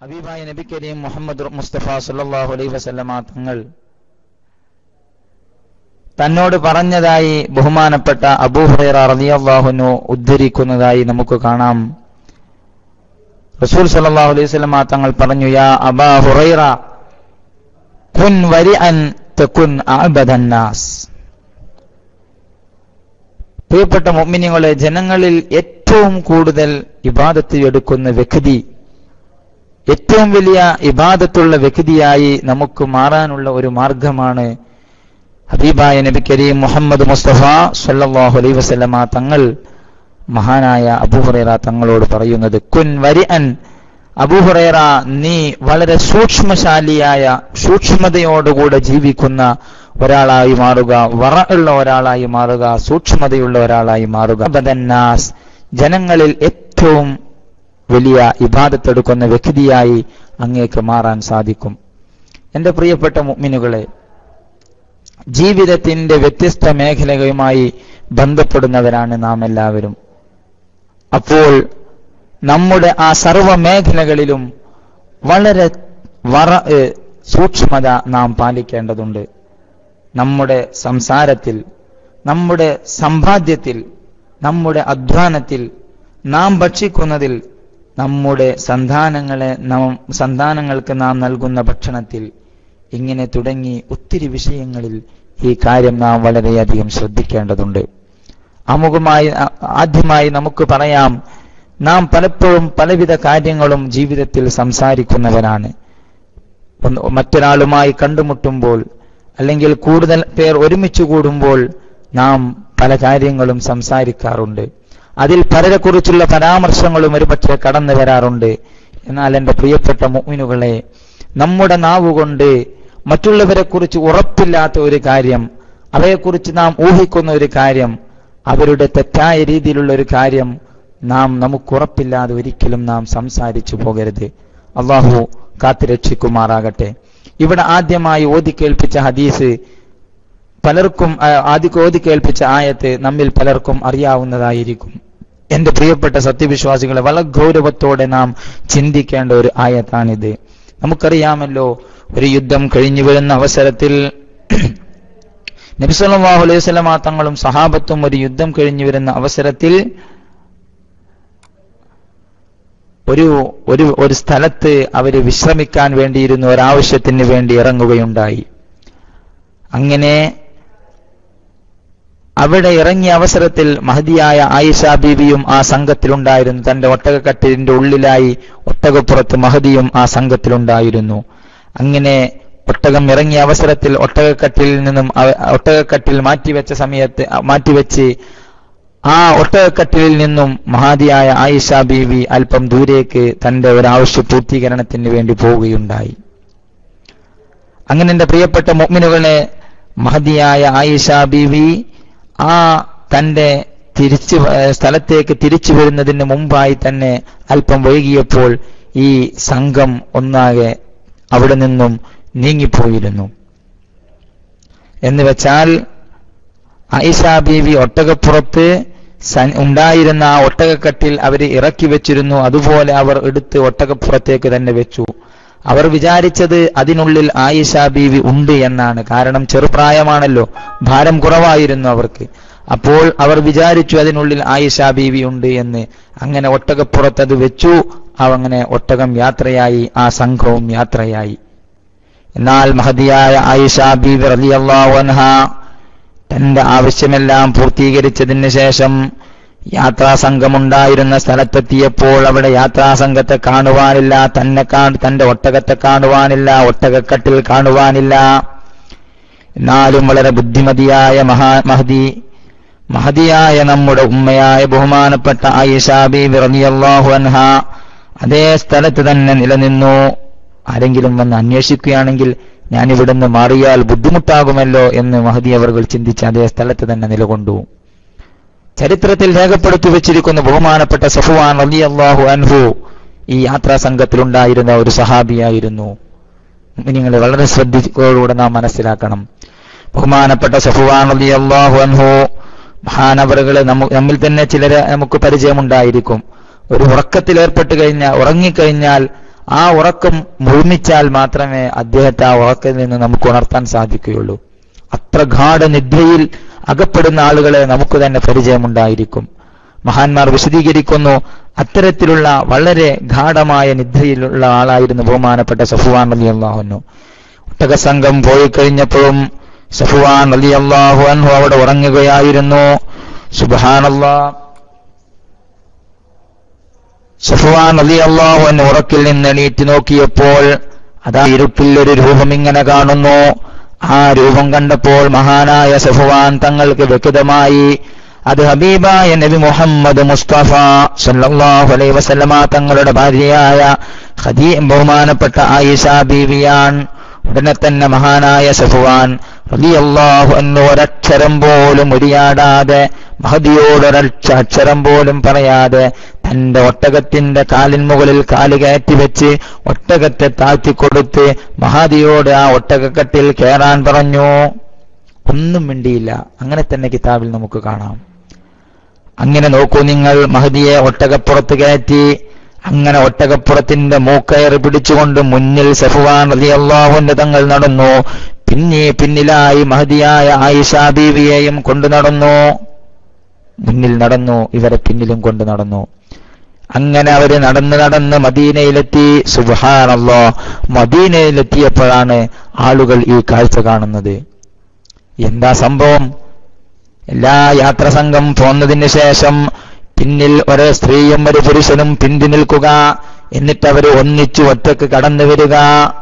ഹബീബായ നബി കരീം മുഹമ്മദ് മുസ്തഫ സല്ലല്ലാഹു അലൈഹി വസല്ലമ തങ്ങൾ തന്നോട് പറഞ്ഞതായി ബഹുമാനപ്പെട്ട അബൂ ഹുറൈറ റളിയല്ലാഹുനു ഉദ്ധരിക്കുന്നതായി നമുക്ക് കാണാം റസൂൽ സല്ലല്ലാഹു അലൈഹി വസല്ലമ തങ്ങൾ പറഞ്ഞു യാ അബാ ഹുറൈറ കുൻ വരിഅൻ തകുൻ അഅബദൻ നാസ് പ്രിയപ്പെട്ട മുഅ്മിനീങ്ങളെ ജനങ്ങളിൽ ഏറ്റവും കൂടുതൽ ഇബാദത്ത് എടുക്കുന്ന വ്യക്തി ഏറ്റവും വലിയ ഇബാദത്തുള്ള വ്യക്തിയായി നമുക്ക് മാറാനുള്ള ഒരു മാർഗമാണ് ഹബീബായ നബി കരീം മുഹമ്മദ് മുസ്തഫ സല്ലല്ലാഹു അലൈഹി വസല്ലമ തങ്ങൾ മഹാനായ അബൂഹുറൈറ തങ്ങളോട് പറയുന്നത് കുൻ വരിഅൻ അബൂഹുറൈറ നീ വളരെ സൂക്ഷ്മശാലിയായ സൂക്ഷ്മതയോടുകൂടെ ജീവിക്കുന്ന ഒരാളായി മാറുക വറ ഉള്ള ഒരാളായി മാറുക സൂക്ഷ്മതയുള്ള ഒരാളായി മാറുക ബദന്നാസ് ജനങ്ങളിൽ ഏറ്റവും വലിയ ഇബാദത്തെടുക്കുന്ന വ്യക്തിയായി അങ്ങേക്ക് മാറാൻ സാധിക്കും എന്റെ പ്രിയപ്പെട്ട മുഅ്മിനുകളെ ജീവിതത്തിന്റെ വ്യത്യസ്ത മേഖലകളുമായി ബന്ധപ്പെടുന്നവരാണ് നാം എല്ലാവരും അപ്പോൾ നമ്മുടെ ആ സർവ മേഖലകളിലും വളരെ വറ സൂക്ഷ്മത നാം പാലിക്കേണ്ടതുണ്ട് നമ്മുടെ സംസാരത്തിൽ നമ്മുടെ സമ്പാദ്യത്തിൽ നമ്മുടെ അധ്വാനത്തിൽ നാം ഭക്ഷിക്കുന്നതിൽ നമ്മുടെ സന്താനങ്ങളെ നാം സന്താനങ്ങൾക്ക് നാം നൽകുന്ന ഭക്ഷണത്തിൽ ഇങ്ങനെ തുടങ്ങി ഒത്തിരി വിഷയങ്ങളിൽ ഈ കാര്യം നാം വളരെയധികം ശ്രദ്ധിക്കേണ്ടതുണ്ട് അമുഖമായി ആദ്യമായി നമുക്ക് പറയാം നാം പലപ്പോഴും പലവിധ കാര്യങ്ങളും ജീവിതത്തിൽ സംസാരിക്കുന്നവരാണ് മറ്റൊരാളുമായി കണ്ടുമുട്ടുമ്പോൾ അല്ലെങ്കിൽ കൂടുതൽ പേർ ഒരുമിച്ച് കൂടുമ്പോൾ നാം പല കാര്യങ്ങളും സംസാരിക്കാറുണ്ട് അതിൽ പലരെക്കുറിച്ചുള്ള പരാമർശങ്ങളും ഒരുപക്ഷെ കടന്നു വരാറുണ്ട് എന്നാൽ എൻ്റെ പ്രിയപ്പെട്ട മുഅ്മിനുകളെ നമ്മുടെ നാവുകൊണ്ട് മറ്റുള്ളവരെ കുറിച്ച് ഉറപ്പില്ലാത്ത ഒരു കാര്യം അവയെക്കുറിച്ച് നാം ഊഹിക്കുന്ന ഒരു കാര്യം അവരുടെ തെറ്റായ രീതിയിലുള്ള ഒരു കാര്യം നാം നമുക്കുറപ്പില്ലാതെ ഒരിക്കലും നാം സംസാരിച്ചു പോകരുത് അള്ളാഹു കാത്തുരക്ഷിക്കുമാറാകട്ടെ ഇവിടെ ആദ്യമായി ഓതി കേൾപ്പിച്ച ഹദീസ് പലർക്കും ആദ്യം ഓതി കേൾപ്പിച്ച ആയത്ത് നമ്മിൽ പലർക്കും അറിയാവുന്നതായിരിക്കും എന്റെ പ്രിയപ്പെട്ട സത്യവിശ്വാസികളെ വളരെ ഗൗരവത്തോടെ നാം ചിന്തിക്കേണ്ട ഒരു ആയത്താണിത് നമുക്കറിയാമല്ലോ ഒരു യുദ്ധം കഴിഞ്ഞു വരുന്ന അവസരത്തിൽ നബിസ്വല്ലാഹു അലൈഹി സ്വലമാ തങ്ങളും സഹാബത്തും ഒരു യുദ്ധം കഴിഞ്ഞു വരുന്ന അവസരത്തിൽ ഒരു ഒരു ഒരു സ്ഥലത്ത് അവർ വിശ്രമിക്കാൻ വേണ്ടിയിരുന്നു ഒരാവശ്യത്തിന് വേണ്ടി ഇറങ്ങുകയുണ്ടായി അങ്ങനെ അവിടെ ഇറങ്ങിയ അവസരത്തിൽ മഹതിയായ ആയിഷ ബീവിയും ആ സംഘത്തിലുണ്ടായിരുന്നു തന്റെ ഒട്ടകക്കട്ടിലിന്റെ ഉള്ളിലായി ഒട്ടകപ്പുറത്ത് മഹദിയും ആ സംഘത്തിലുണ്ടായിരുന്നു അങ്ങനെ ഒട്ടകം ഇറങ്ങിയ അവസരത്തിൽ ഒട്ടകക്കട്ടിലിൽ നിന്നും ഒട്ടകക്കട്ടിൽ മാറ്റിവെച്ച സമയത്ത് മാറ്റിവെച്ച് ആ ഒട്ടകക്കട്ടിലിൽ നിന്നും മഹാദിയായ ആയിഷ ബീവി അല്പം ദൂരേക്ക് തന്റെ ഒരാവശ്യ പൂർത്തീകരണത്തിന് വേണ്ടി പോവുകയുണ്ടായി അങ്ങനെ എന്റെ പ്രിയപ്പെട്ട മുഅ്മിനുകളെ മഹദിയായ ആയിഷ ബീവി ആ തന്റെ തിരിച്ചു സ്ഥലത്തേക്ക് തിരിച്ചു വരുന്നതിന് മുമ്പായി തന്നെ അല്പം വൈകിയപ്പോൾ ഈ സംഘം ഒന്നാകെ അവിടെ നിന്നും നീങ്ങിപ്പോയിരുന്നു എന്ന് വെച്ചാൽ ആയിഷ ബീവി ഒട്ടകപ്പുറത്ത് ഉണ്ടായിരുന്ന ആ ഒട്ടകക്കട്ടിൽ അവർ ഇറക്കി വെച്ചിരുന്നു അതുപോലെ അവർ എടുത്ത് ഒട്ടകപ്പുറത്തേക്ക് തന്നെ വെച്ചു അവർ വിചാരിച്ചത് അതിനുള്ളിൽ ആയിഷ ബീവി ഉണ്ട് എന്നാണ് കാരണം ചെറുപ്രായമാണല്ലോ ഭാരം കുറവായിരുന്നു അവർക്ക് അപ്പോൾ അവർ വിചാരിച്ചു അതിനുള്ളിൽ ആയിഷ ബീവി ഉണ്ട് എന്ന് അങ്ങനെ ഒട്ടകപ്പുറത്ത് അത് വെച്ചു അങ്ങനെ ഒട്ടകം യാത്രയായി ആ സംഘവും യാത്രയായി എന്നാൽ മഹതിയായ ആയിഷ ബീവി റളിയല്ലാഹു അൻഹ തന്റെ ആവശ്യമെല്ലാം പൂർത്തീകരിച്ചതിന് ശേഷം യാത്രാ സംഘമുണ്ടായിരുന്ന സ്ഥലത്തെത്തിയപ്പോൾ അവിടെ യാത്രാ സംഘത്തെ കാണുവാനില്ല തന്നെ തന്റെ ഒട്ടകത്തെ കാണുവാനില്ല ഒട്ടകക്കട്ടിൽ കാണുവാനില്ല എന്നാലും വളരെ ബുദ്ധിമതിയായ മഹാ മഹദി മഹദിയായ നമ്മുടെ ഉമ്മയായ ബഹുമാനപ്പെട്ട ആയിഷാബി റളിയല്ലാഹു അൻഹ അതേ സ്ഥലത്ത് തന്നെ നിലനിന്നു ആരെങ്കിലും വന്ന് അന്വേഷിക്കുകയാണെങ്കിൽ ഞാൻ ഇവിടുന്ന് മാറിയാൽ ബുദ്ധിമുട്ടാകുമല്ലോ എന്ന് മഹദി അവർ ചിന്തിച്ച് അതേ സ്ഥലത്ത് തന്നെ നിലകൊണ്ടു ചരിത്രത്തിൽ രേഖപ്പെടുത്തി വെച്ചിരിക്കുന്ന ബഹുമാനപ്പെട്ട സഫുവാൻ റളിയല്ലാഹു അൻഹു ഈ യാത്രാ സംഘത്തിലുണ്ടായിരുന്ന ഒരു സഹാബിയായിരുന്നു നിങ്ങൾ വളരെ ശ്രദ്ധിക്കോടുകൂടെ നാം മനസ്സിലാക്കണം ബഹുമാനപ്പെട്ട സഫുവാൻ റളിയല്ലാഹു അൻഹു മഹാനവറുകളെ നമ്മിൽ തന്നെ ചിലരെ നമുക്ക് പരിചയമുണ്ടായിരിക്കും ഒരു ഉറക്കത്തിൽ ഏർപ്പെട്ട് കഴിഞ്ഞാൽ ഉറങ്ങിക്കഴിഞ്ഞാൽ ആ ഉറക്കം മുഴുമിച്ചാൽ മാത്രമേ അദ്ദേഹത്തെ ആ ഉറക്കത്തിൽ നിന്ന് നമുക്ക് ഉണർത്താൻ സാധിക്കുകയുള്ളൂ അത്ര ഗാഠനിദ്രയിൽ അകപ്പെടുന്ന ആളുകളെ നമുക്ക് തന്നെ പരിചയമുണ്ടായിരിക്കും മഹാന്മാർ വിശദീകരിക്കുന്നു അത്തരത്തിലുള്ള വളരെ ഗാഠമായ നിദ്രയിലുള്ള ആളായിരുന്നു ബഹുമാനപ്പെട്ട സഫുവാൻ അലി അള്ളാഹുന്നു ഒട്ടക സംഘം പോയി കഴിഞ്ഞപ്പോഴും സഫുവാൻ അലി അള്ളാഹു അൻഹു അവിടെ ഉറങ്ങുകയായിരുന്നു സുബാനല്ലാ സഫുവാൻ അലി അള്ളാഹു അന്ന് ഉറക്കിൽ നിന്ന് എണീറ്റ് നോക്കിയപ്പോൾ അതാ ഇരുട്ടിൽ ഒരു രൂപം ഇങ്ങനെ കാണുന്നു ആ രൂപം കണ്ടപ്പോൾ മഹാനായ സഫുവാൻ തങ്ങൾക്ക് വ്യക്തമായി അത് ഹബീബായ നബി മുഹമ്മദ് മുസ്തഫ സല്ലല്ലാഹു അലൈഹി വസല്ലമ തങ്ങളുടെ ഭാര്യയായ ഖദീ ബഹുമാനപ്പെട്ട ആയിഷ ബീവിയാൻ ഉടനെ തന്നെ മഹാനായ സഫുവാൻ റളിയല്ലാഹു അൻഹു ഒരക്ഷരം പോലും ഉരിയാടാതെ മഹദിയോട് ഒരക്ഷ അക്ഷരം പോലും പറയാതെ തന്റെ ഒട്ടകത്തിന്റെ കാലിൻ മുകളിൽ കാല് കയറ്റി വെച്ച് ഒട്ടകത്തെ താഴ്ത്തിക്കൊടുത്ത് മഹാദിയോട് ആ ഒട്ടകക്കട്ടിൽ കയറാൻ പറഞ്ഞു ഒന്നും മിണ്ടിയില്ല അങ്ങനെ തന്നെ കിതാബിൽ നമുക്ക് കാണാം അങ്ങനെ നോക്കൂ നിങ്ങൾ മഹദിയെ ഒട്ടകപ്പുറത്ത് കയറ്റി അങ്ങനെ ഒട്ടകപ്പുറത്തിന്റെ മൂക്കയറ് പിടിച്ചുകൊണ്ട് മുന്നിൽ സഫുവാൻ റളിയല്ലാഹുവിന്റെ തങ്ങൾ നടന്നു പിന്നെ പിന്നിലായി മഹദിയായ ആയിഷ ബീവിയെയും കൊണ്ടു നടന്നു മുന്നിൽ നടന്നു ഇവരെ പിന്നിലും കൊണ്ട് നടന്നു അങ്ങനെ അവര് നടന്ന് നടന്ന് മദീനയിലെത്തി സുബഹാനല്ലോ മദീനയിലെത്തിയപ്പോഴാണ് ആളുകൾ ഈ കാഴ്ച കാണുന്നത് എന്താ സംഭവം എല്ലാ യാത്രസംഘം പോന്നതിന് ശേഷം പിന്നിൽ ഒരു സ്ത്രീയും ഒരു പുരുഷനും പിന്തി നിൽക്കുക എന്നിട്ട് അവർ ഒന്നിച്ചു ഒറ്റക്ക് കടന്നു വരിക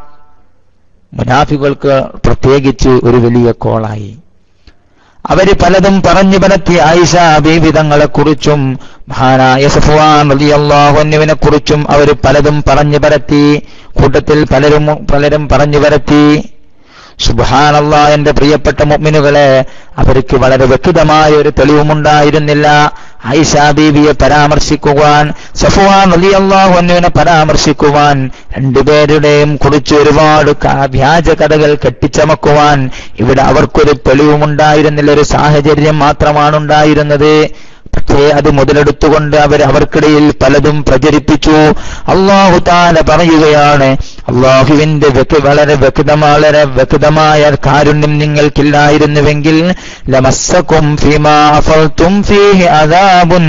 മുനാഫികൾക്ക് പ്രത്യേകിച്ച് ഒരു വലിയ കോളായി അവര് പലതും പറഞ്ഞു പരത്തി ആയിഷ ബീവിതങ്ങളെ കുറിച്ചും മഹാനായ സഫുവാൻ റളിയല്ലാഹുവിനെ കുറിച്ചും അവർ പലതും പറഞ്ഞു പരത്തി കൂട്ടത്തിൽ പലരും പലരും പറഞ്ഞു പരത്തി സുബാനല്ല എന്റെ പ്രിയപ്പെട്ട മുഅ്മിനുകളെ അവർക്ക് വളരെ വ്യക്തമായ ഒരു തെളിവുമുണ്ടായിരുന്നില്ല ആയിഷ ബീവിയെ പരാമർശിക്കുവാൻ സഫുവാൻ റളിയല്ലാഹു അൻഹുവിനെ പരാമർശിക്കുവാൻ രണ്ടുപേരുടെയും കുറിച്ച് ഒരുപാട് ക- വ്യാജ കഥകൾ കെട്ടിച്ചമക്കുവാൻ ഇവിടെ അവർക്കൊരു തെളിവുമുണ്ടായിരുന്നില്ല ഒരു സാഹചര്യം മാത്രമാണ് ഉണ്ടായിരുന്നത് പക്ഷേ അത് മുതലെടുത്തുകൊണ്ട് അവർ അവർക്കിടയിൽ പലതും പ്രചരിപ്പിച്ചു അള്ളാഹു താല പറയുകയാണ് അള്ളാഹുവിന്റെ വ്യക്തി വളരെ വ്യക്തമായ വളരെ വ്യക്തമായ കാരുണ്യം നിങ്ങൾക്കില്ലായിരുന്നുവെങ്കിൽ ലമസ്സക്കും ഫീമാ അഫൽത്തും ഫീഹി അദാബുൻ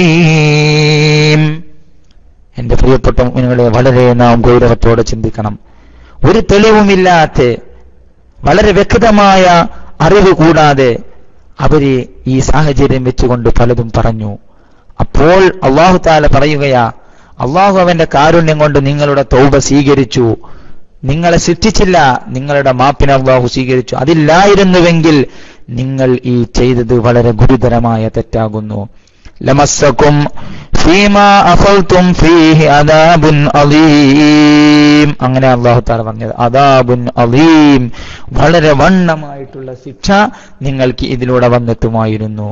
അലീം എന്റെ പ്രിയപ്പെട്ട മുഅ്മിനുകളെ വളരെ നാം ഗൗരവത്തോടെ ചിന്തിക്കണം ഒരു തെളിവുമില്ലാത്ത വളരെ വ്യക്തമായ അറിവ് കൂടാതെ അവര് ഈ സാഹചര്യം വെച്ചുകൊണ്ട് പലതും പറഞ്ഞു അപ്പോൾ അള്ളാഹു താല പറയുകയാ അള്ളാഹു അവന്റെ കാരുണ്യം കൊണ്ട് നിങ്ങളുടെ തൗബ സ്വീകരിച്ചു നിങ്ങളെ സൃഷ്ടിച്ചില്ല നിങ്ങളുടെ മാപ്പിനെ അള്ളാഹു സ്വീകരിച്ചു അതില്ലായിരുന്നുവെങ്കിൽ നിങ്ങൾ ഈ ചെയ്തത് വളരെ ഗുരുതരമായ തെറ്റാകുന്നു ലമസ്സക്കും ഫീമാ അഫൽത്തും ഫീഹി അദാബുൻ അലീം അങ്ങനെ അള്ളാഹു താല പറഞ്ഞത് അദാബുൻ അലീം വളരെ വണ്ണമായിട്ടുള്ള ശിക്ഷ നിങ്ങൾക്ക് ഇതിലൂടെ വന്നെത്തുമായിരുന്നു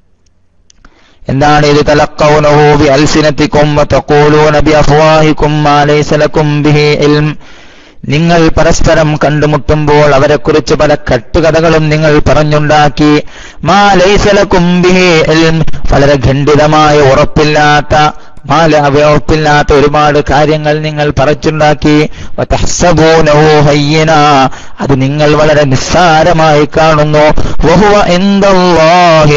എന്താണ് ഇത് തലക്കൗനഹു ബി അൽസിനത്തിക്കും വതഖൂലൂന ബി അഫ്വാഹിക്കും മാ ലൈസ ലക്കും ബിഹി ഇൽം നിങ്ങൾ പരസ്പരം കണ്ടുമുട്ടുമ്പോൾ അവരെക്കുറിച്ച് പല കട്ടുകഥകളും നിങ്ങൾ പറഞ്ഞുണ്ടാക്കി മാ ലൈസ ലക്കും ബിഹി ഇൽം വളരെ ഖണ്ഡിതമായ ഉറപ്പില്ലാത്ത മാല ഉറപ്പില്ലാത്ത ഒരുപാട് കാര്യങ്ങൾ നിങ്ങൾ പറച്ചുണ്ടാക്കി വതഹ്സബൂനഹു ഹയ്യന അത് നിങ്ങൾ വളരെ നിസ്സാരമായി കാണുന്നു വഹുവ ഇൻദല്ലാഹി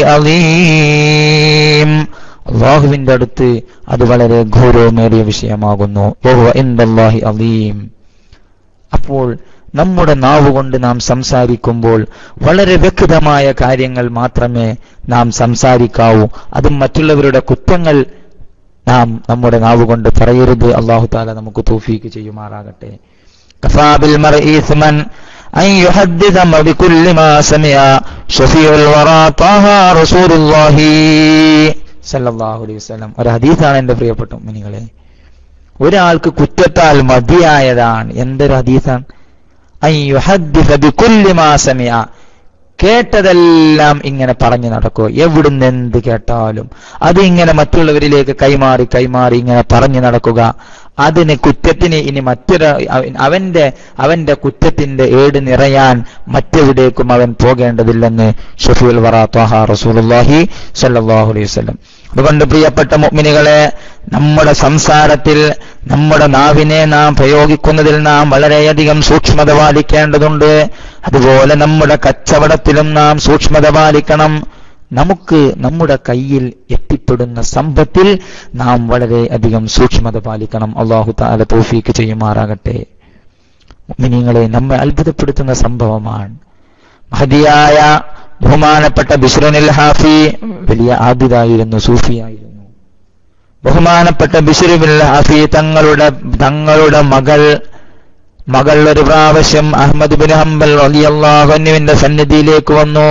അലീം അള്ളാഹുവിന്റെ അടുത്ത് അത് വളരെ ഗൗരവമേറിയ വിഷയമാകുന്നു വഹുവ ഇൻദല്ലാഹി അലീം അപ്പോൾ നമ്മുടെ നാവ് കൊണ്ട് നാം സംസാരിക്കുമ്പോൾ വളരെ വ്യക്തമായ കാര്യങ്ങൾ മാത്രമേ നാം സംസാരിക്കാവൂ അതും മറ്റുള്ളവരുടെ കുറ്റങ്ങൾ നാം നമ്മുടെ നാവ് കൊണ്ട് പറയരുത് അള്ളാഹു താല നമുക്ക് തോഫീക്ക് ചെയ്യുമാറാകട്ടെ കഫാബിൽ മർഈസ്മൻ أن يحدث بكل ما سمع شفيع الورى طه رسول الله صلى الله عليه وسلم ഒരു ഹദീസാണ് എന്റെ പ്രിയപ്പെട്ട മുനികളെ ഒരാൾക്ക് കുറ്റത്താൽ മതിയായതാണ് എന്തൊരു ഹദീസാണ് അൻ യുഹദ്ദിസ ബികുല്ലി മാ സമിഅ കേട്ടതെല്ലാം ഇങ്ങനെ പറഞ്ഞു നടക്കുക എവിടുന്ന് എന്ത് കേട്ടാലും അത് ഇങ്ങനെ മറ്റുള്ളവരിലേക്ക് കൈമാറി കൈമാറി ഇങ്ങനെ പറഞ്ഞു നടക്കുക അതിന് കുറ്റത്തിന് ഇനി മറ്റൊരു അവൻ- അവന്റെ അവന്റെ കുറ്റത്തിന്റെ ഏട് നിറയാൻ മറ്റെവിടേക്കും അവൻ പോകേണ്ടതില്ലെന്ന് ഷഫീൽ വറ ത്വഹ റസൂലുള്ളാഹി സ്വല്ലല്ലാഹു അലൈഹി വസല്ലം അതുകൊണ്ട് പ്രിയപ്പെട്ട മുഗ്മിനികളെ നമ്മുടെ സംസാരത്തിൽ നമ്മുടെ നാവിനെ നാം പ്രയോഗിക്കുന്നതിൽ നാം വളരെയധികം സൂക്ഷ്മത പാലിക്കേണ്ടതുണ്ട് അതുപോലെ നമ്മുടെ കച്ചവടത്തിലും നാം സൂക്ഷ്മത പാലിക്കണം നമുക്ക് നമ്മുടെ കയ്യിൽ എത്തിപ്പെടുന്ന സമ്പത്തിൽ നാം വളരെയധികം സൂക്ഷ്മത പാലിക്കണം അള്ളാഹു താല തോഫീക്ക് ചെയ്യുമാറാകട്ടെ മിനിങ്ങളെ നമ്മെ അത്ഭുതപ്പെടുത്തുന്ന സംഭവമാണ് മഹതിയായ ബഹുമാനപ്പെട്ട ബിഷ്റുനിൽ ഹാഫി വലിയ ആബിദായിരുന്നു സൂഫിയായിരുന്നു ബഹുമാനപ്പെട്ട ബിഷ്റുബിൻ ഹാഫി തങ്ങളുടെ തങ്ങളുടെ മകൾ മകൾ ഒരു പ്രാവശ്യം അഹമ്മദ് ബിൻ ഹംബൽ അലിയല്ലാഹുവിന്റെ സന്നിധിയിലേക്ക് വന്നു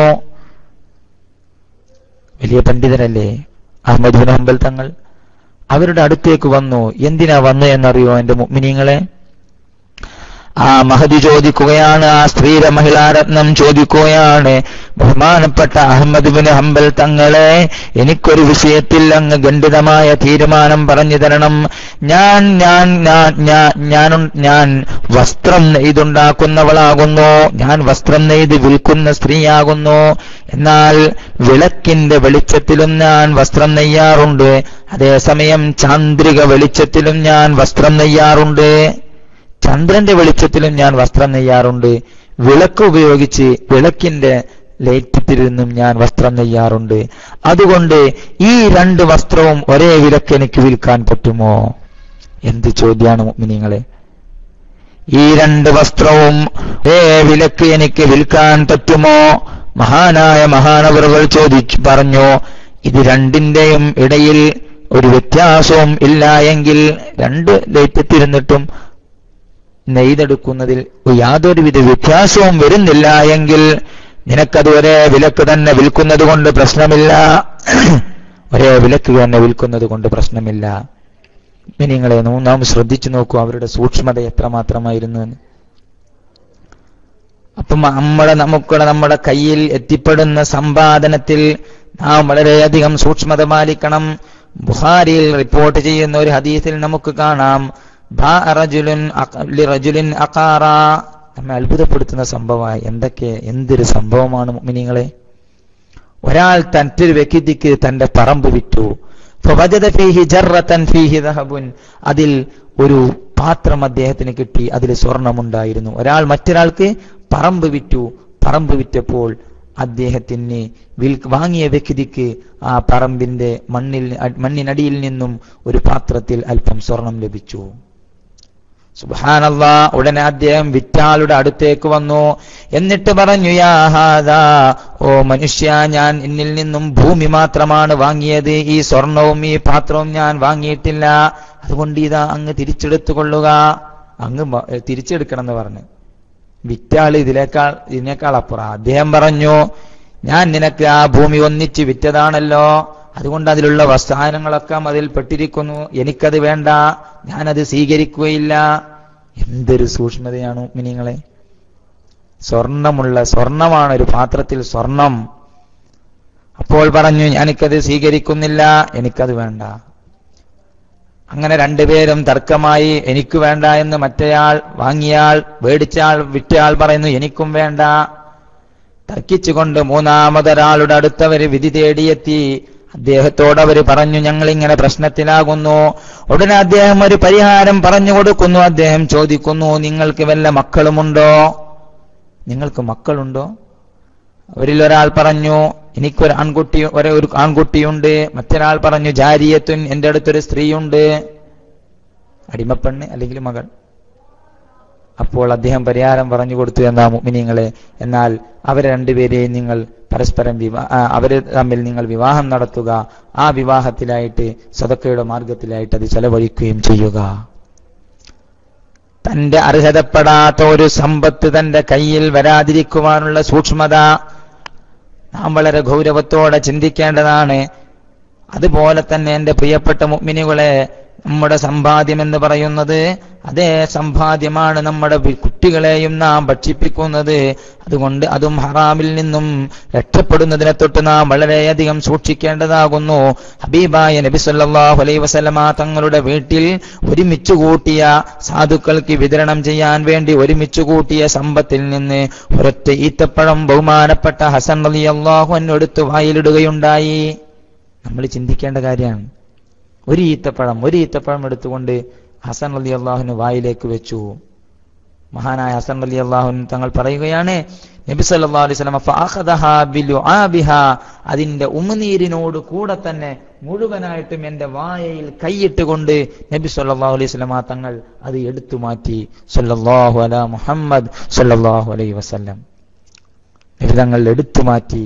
വലിയ പണ്ഡിതരല്ലേ അഹമ്മദ് ബിൻ ഹംബൽ തങ്ങൾ അവരുടെ അടുത്തേക്ക് വന്നു എന്തിനാ വന്നു എന്നറിയോ എന്റെ മുഗ്മിനിങ്ങളെ ആ മഹതി ചോദിക്കുകയാണ് ആ സ്ത്രീയുടെ മഹിളാരത്നം ചോദിക്കുകയാണ് ബഹുമാനപ്പെട്ട അഹമ്മദ് ബിൻ ഹംബൽ തങ്ങളെ എനിക്കൊരു വിഷയത്തിൽ അങ്ങ് ഖണ്ഡിതമായ തീരുമാനം പറഞ്ഞു തരണം ഞാൻ ഞാൻ ഞാൻ ഞാൻ ഞാൻ ഞാൻ വസ്ത്രം നെയ്തുണ്ടാക്കുന്നവളാകുന്നു ഞാൻ വസ്ത്രം നെയ്ത് വിൽക്കുന്ന സ്ത്രീയാകുന്നു എന്നാൽ വിളക്കിന്റെ വെളിച്ചത്തിലും ഞാൻ വസ്ത്രം നെയ്യാറുണ്ട് അതേസമയം ചാന്ദ്രിക വെളിച്ചത്തിലും ഞാൻ വസ്ത്രം നെയ്യാറുണ്ട് ചന്ദ്രന്റെ വെളിച്ചത്തിലും ഞാൻ വസ്ത്രം നെയ്യാറുണ്ട് വിളക്ക് ഉപയോഗിച്ച് വിളക്കിന്റെ ലൈറ്റത്തിൽ നിന്നും ഞാൻ വസ്ത്രം നെയ്യാറുണ്ട് അതുകൊണ്ട് ഈ രണ്ട് വസ്ത്രവും ഒരേ വിലക്ക് എനിക്ക് വിൽക്കാൻ പറ്റുമോ എന്ത് ചോദ്യമാണ് മിനിങ്ങളെ ഈ രണ്ട് വസ്ത്രവും ഒരേ വിലക്ക് എനിക്ക് വിൽക്കാൻ പറ്റുമോ മഹാനായ മഹാനവറുകൾ ചോദിച്ചു പറഞ്ഞു ഇത് രണ്ടിന്റെയും ഇടയിൽ ഒരു വ്യത്യാസവും ഇല്ല എങ്കിൽ രണ്ട് ലൈറ്റത്തിരുന്നിട്ടും നെയ്തെടുക്കുന്നതിൽ യാതൊരുവിധ വ്യത്യാസവും വരുന്നില്ല എങ്കിൽ നിനക്കത് ഒരേ വിലക്ക് തന്നെ വിൽക്കുന്നത് കൊണ്ട് പ്രശ്നമില്ല ഒരേ വിലക്ക് തന്നെ വിൽക്കുന്നത് കൊണ്ട് പ്രശ്നമില്ല നിങ്ങളെ നാം ശ്രദ്ധിച്ചു നോക്കൂ അവരുടെ സൂക്ഷ്മത എത്രമാത്രമായിരുന്നു എന്ന് അപ്പം നമ്മുടെ നമുക്കുള്ള നമ്മുടെ കയ്യിൽ എത്തിപ്പെടുന്ന സമ്പാദനത്തിൽ നാം വളരെയധികം സൂക്ഷ്മത പാലിക്കണം ബുഹാരിയിൽ റിപ്പോർട്ട് ചെയ്യുന്ന ഒരു ഹദീസിൽ നമുക്ക് കാണാം അക്കാറ നമ്മെ അത്ഭുതപ്പെടുത്തുന്ന സംഭവമായി എന്തൊക്കെ എന്തൊരു സംഭവമാണ് മിനിങ്ങളെ ഒരാൾ മറ്റൊരു വ്യക്തിക്ക് തന്റെ പറമ്പ് വിറ്റു അതിൽ ഒരു പാത്രം അദ്ദേഹത്തിന് കിട്ടി അതിൽ സ്വർണമുണ്ടായിരുന്നു ഒരാൾ മറ്റൊരാൾക്ക് പറമ്പ് വിറ്റു പറമ്പ് വിറ്റപ്പോൾ അദ്ദേഹത്തിന് വിൽ വാങ്ങിയ വ്യക്തിക്ക് ആ പറമ്പിന്റെ മണ്ണിൽ മണ്ണിനടിയിൽ നിന്നും ഒരു പാത്രത്തിൽ അല്പം സ്വർണം ലഭിച്ചു സുബാനല്ല ഉടനെ അദ്ദേഹം വിറ്റാളുടെ അടുത്തേക്ക് വന്നു എന്നിട്ട് പറഞ്ഞു യാഹാദാ ഓ മനുഷ്യ ഞാൻ എന്നിൽ നിന്നും ഭൂമി മാത്രമാണ് വാങ്ങിയത് ഈ സ്വർണവും ഈ പാത്രവും ഞാൻ വാങ്ങിയിട്ടില്ല അതുകൊണ്ട് ഇതാ അങ്ങ് തിരിച്ചെടുത്തുകൊള്ളുക അങ്ങ് തിരിച്ചെടുക്കണം എന്ന് പറഞ്ഞു വിറ്റാൾ ഇതിനേക്കാൾ ഇതിനേക്കാൾ അപ്പുറം അദ്ദേഹം പറഞ്ഞു ഞാൻ നിനക്ക് ആ ഭൂമി ഒന്നിച്ച് വിറ്റതാണല്ലോ അതുകൊണ്ട് അതിലുള്ള വസ്താനങ്ങളൊക്കെ അതിൽ പെട്ടിരിക്കുന്നു എനിക്കത് വേണ്ട ഞാനത് സ്വീകരിക്കുകയില്ല എന്തൊരു സൂക്ഷ്മതയാണ് മിനിങ്ങളെ സ്വർണമുള്ള സ്വർണമാണ് ഒരു പാത്രത്തിൽ സ്വർണം അപ്പോൾ പറഞ്ഞു എനിക്കത് സ്വീകരിക്കുന്നില്ല എനിക്കത് വേണ്ട അങ്ങനെ രണ്ടുപേരും തർക്കമായി എനിക്ക് വേണ്ട എന്ന് മറ്റേയാൾ വാങ്ങിയാൾ മേടിച്ചയാൾ വിറ്റയാൾ പറയുന്നു എനിക്കും വേണ്ട തർക്കിച്ചുകൊണ്ട് മൂന്നാമതൊരാളുടെ അടുത്തവര് വിധി തേടിയെത്തി അദ്ദേഹത്തോട് അവർ പറഞ്ഞു ഞങ്ങൾ ഇങ്ങനെ പ്രശ്നത്തിലാകുന്നു ഉടനെ അദ്ദേഹം ഒരു പരിഹാരം പറഞ്ഞു കൊടുക്കുന്നു അദ്ദേഹം ചോദിക്കുന്നു നിങ്ങൾക്ക് വല്ല മക്കളുമുണ്ടോ നിങ്ങൾക്ക് മക്കളുണ്ടോ അവരിൽ ഒരാൾ പറഞ്ഞു എനിക്കൊരു ആൺകുട്ടി ഒരേ ഒരു ആൺകുട്ടിയുണ്ട് മറ്റൊരാൾ പറഞ്ഞു ജാരിയത്തുൻ എൻ്റെ അടുത്തൊരു സ്ത്രീയുണ്ട് അടിമപ്പെണ്ണ് അല്ലെങ്കിൽ മകൾ അപ്പോൾ അദ്ദേഹം പരിഹാരം പറഞ്ഞു കൊടുത്തു എന്നാ മുമിനിങ്ങളെ എന്നാൽ അവരെ രണ്ടുപേരെയും നിങ്ങൾ പരസ്പരം വിവാ അവര് തമ്മിൽ നിങ്ങൾ വിവാഹം നടത്തുക ആ വിവാഹത്തിലായിട്ട് സദക്കയുടെ മാർഗത്തിലായിട്ട് അത് ചെലവഴിക്കുകയും ചെയ്യുക തന്റെ അർഹതപ്പെടാത്ത ഒരു സമ്പത്ത് തന്റെ കയ്യിൽ വരാതിരിക്കുവാനുള്ള സൂക്ഷ്മത നാം വളരെ ഗൗരവത്തോടെ ചിന്തിക്കേണ്ടതാണ് അതുപോലെ തന്നെ എൻ്റെ പ്രിയപ്പെട്ട മുഗ്മിനികളെ നമ്മുടെ സമ്പാദ്യം എന്ന് പറയുന്നത് അതേ സമ്പാദ്യമാണ് നമ്മുടെ കുട്ടികളെയും നാം ഭക്ഷിപ്പിക്കുന്നത് അതുകൊണ്ട് അതും ഹറാമിൽ നിന്നും രക്ഷപ്പെടുന്നതിനെ തൊട്ട് നാം വളരെയധികം സൂക്ഷിക്കേണ്ടതാകുന്നു ഹബീബായ നബി സല്ലല്ലാഹു അലൈഹി വസല്ലമ തങ്ങളുടെ വീട്ടിൽ ഒരുമിച്ച് കൂട്ടിയ സാധുക്കൾക്ക് വിതരണം ചെയ്യാൻ വേണ്ടി ഒരുമിച്ച് കൂട്ടിയ സമ്പത്തിൽ നിന്ന് ഒരൊറ്റ ഈത്തപ്പഴം ബഹുമാനപ്പെട്ട ഹസൻ റളിയല്ലാഹു അൻഹു എടുത്ത് വായിലിടുകയുണ്ടായി നമ്മൾ ചിന്തിക്കേണ്ട കാര്യമാണ് ഒരു ഈത്തപ്പഴം ഒരു ഈത്തപ്പഴം എടുത്തുകൊണ്ട് ഹസൻ അലി അള്ളാഹുന് വായിലേക്ക് വെച്ചു മഹാനായ ഹസൻ അലി അള്ളാഹുൻ തങ്ങൾ പറയുകയാണ് നബി സല്ലല്ലാഹു അലൈഹി വസല്ലം ഫഅഖദഹ ബിലുആബിഹ അതിന്റെ ഉമിനീരിനോട് കൂടെ തന്നെ മുഴുവനായിട്ടും എന്റെ വായയിൽ കൈയിട്ടുകൊണ്ട് നബി സല്ലല്ലാഹു അലൈഹി വസല്ലം തങ്ങൾ അത് എടുത്തു മാറ്റി സല്ലല്ലാഹു അലാ മുഹമ്മദ് സല്ലല്ലാഹു അലൈഹി വസല്ലം നബി തങ്ങൾ എടുത്തു മാറ്റി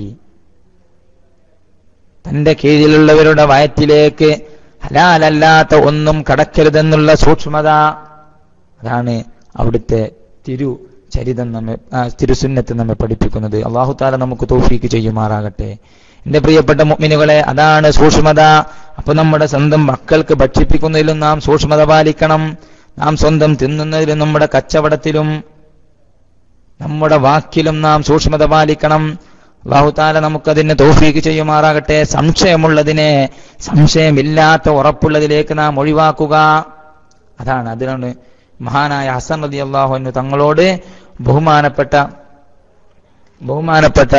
തന്റെ കീഴിലുള്ളവരുടെ വയറ്റിലേക്ക് ഹലാലല്ലാത്ത ഒന്നും കടക്കരുതെന്നുള്ള സൂക്ഷ്മത അതാണ് അവിടുത്തെ തിരു ചരിതം നമ്മെ ആ, തിരുസുന്നത്ത് നമ്മെ പഠിപ്പിക്കുന്നത് അള്ളാഹു താല നമുക്ക് തോഫീക്ക് ചെയ്യുമാറാകട്ടെ എന്റെ പ്രിയപ്പെട്ട മുഅ്മിനുകളെ അതാണ് സൂക്ഷ്മത അപ്പൊ നമ്മുടെ സ്വന്തം മക്കൾക്ക് ഭക്ഷിപ്പിക്കുന്നതിലും നാം സൂക്ഷ്മത പാലിക്കണം നാം സ്വന്തം തിന്നുന്നതിലും നമ്മുടെ കച്ചവടത്തിലും നമ്മുടെ വാക്കിലും നാം സൂക്ഷ്മത പാലിക്കണം അള്ളാഹുതാല നമുക്കതിന് തോഫീക്ക് ചെയ്യുമാറാകട്ടെ സംശയമുള്ളതിനെ സംശയമില്ലാത്ത ഉറപ്പുള്ളതിലേക്ക് നാം ഒഴിവാക്കുക അതാണ് അതിനാണ് മഹാനായ ഹസൻ റതി അള്ളാഹു തങ്ങളോട് ബഹുമാനപ്പെട്ട ബഹുമാനപ്പെട്ട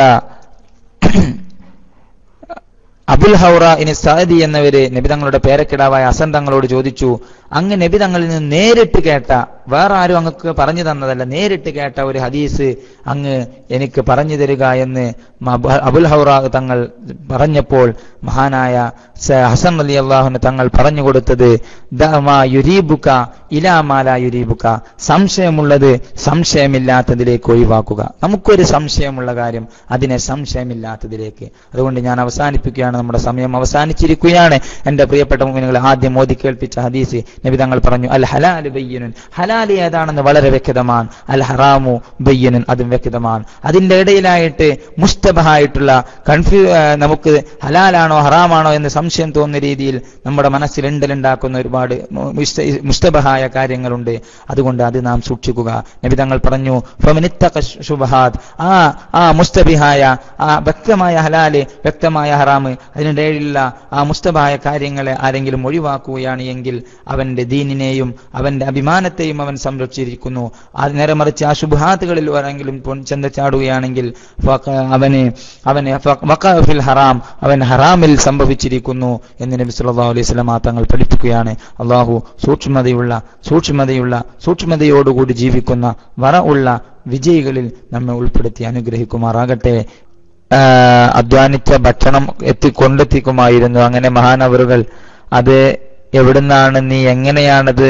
അബുൽ ഹൗറ ഇനി സാദി എന്നവര് നബി തങ്ങളുടെ പേരക്കിടാവായ ഹസൻ തങ്ങളോട് ചോദിച്ചു അങ്ങ് നബി തങ്ങളിൽ നിന്ന് നേരിട്ട് കേട്ട വേറെ ആരും അങ്ങക്ക് പറഞ്ഞു തന്നതല്ല നേരിട്ട് കേട്ട ഒരു ഹദീസ് അങ്ങ് എനിക്ക് പറഞ്ഞു തരിക എന്ന് മബ- അബുൽ ഹൗറ തങ്ങൾ പറഞ്ഞപ്പോൾ മഹാനായ സ- ഹസൻ അലി അള്ളാഹുന് തങ്ങൾ പറഞ്ഞു കൊടുത്തത് ദമാ യുരീബുക ഇലാമാല യുരീബുക സംശയമുള്ളത് സംശയമില്ലാത്തതിലേക്ക് ഒഴിവാക്കുക നമുക്കൊരു സംശയമുള്ള കാര്യം അതിനെ സംശയമില്ലാത്തതിലേക്ക് അതുകൊണ്ട് ഞാൻ അവസാനിപ്പിക്കുകയാണ് നമ്മുടെ സമയം അവസാനിച്ചിരിക്കുകയാണ് എന്റെ പ്രിയപ്പെട്ട മുമിനുകളെ ആദ്യം മോദി കേൾപ്പിച്ച ഹദീസ് നബി തങ്ങൾ പറഞ്ഞു അൽ ഹലാല് ബയ്യനുൻ ഹലാലി ഏതാണെന്ന് വളരെ വ്യക്തമാണ് അൽ ഹറാമു ബയ്യനുൻ അതും വ്യക്തമാണ് അതിന്റെ ഇടയിലായിട്ട് മുസ്തബഹായിട്ടുള്ള കൺഫ്യൂ ആ, നമുക്ക് ഹലാലാണോ ഹറാമാണോ എന്ന് സംശയം തോന്നുന്ന രീതിയിൽ നമ്മുടെ മനസ്സിൽ ഇണ്ടലുണ്ടാക്കുന്ന ഒരുപാട് മു- മുസ്ത- മുസ്തബഹായ കാര്യങ്ങളുണ്ട് അതുകൊണ്ട് അത് നാം സൂക്ഷിക്കുക നബി തങ്ങൾ പറഞ്ഞു ഫമനിത്തഖ ശുബഹാദ് ആ ആ മുസ്തബിഹായ ആ വ്യക്തമായ ഹലാല് വ്യക്തമായ ഹറാമ് അതിനിടയിലുള്ള ആ മുസ്തബായ കാര്യങ്ങളെ ആരെങ്കിലും ഒഴിവാക്കുകയാണ് എങ്കിൽ അവന്റെ ദീനിനെയും അവന്റെ അഭിമാനത്തെയും അവൻ സംരക്ഷിച്ചിരിക്കുന്നു അത് നേരെ മറിച്ച് ആ ശുഭാത്തുകളിൽ ആരെങ്കിലും പൊൻ- ചെന്ന് ചാടുകയാണെങ്കിൽ ഫഖ- അവന് അവന് ഫ- വഖഅ ഫിൽ ഹറാം അവൻ ഹറാമിൽ സംഭവിച്ചിരിക്കുന്നു എന്ന് നബി സല്ലല്ലാഹു അലൈഹി വസല്ലം തങ്ങൾ പഠിപ്പിക്കുകയാണ് അള്ളാഹു സൂക്ഷ്മതയുള്ള സൂക്ഷ്മതയുള്ള സൂക്ഷ്മതയോടുകൂടി ജീവിക്കുന്ന വറ ഉള്ള വിജയികളിൽ നമ്മെ ഉൾപ്പെടുത്തി അനുഗ്രഹിക്കുമാറാകട്ടെ ആ, അധ്വാനിച്ച ഭക്ഷണം എത്തി കൊണ്ടെത്തിക്കുമായിരുന്നു അങ്ങനെ മഹാനവറുകൾ അത് എവിടുന്നാണ് നീ എങ്ങനെയാണത്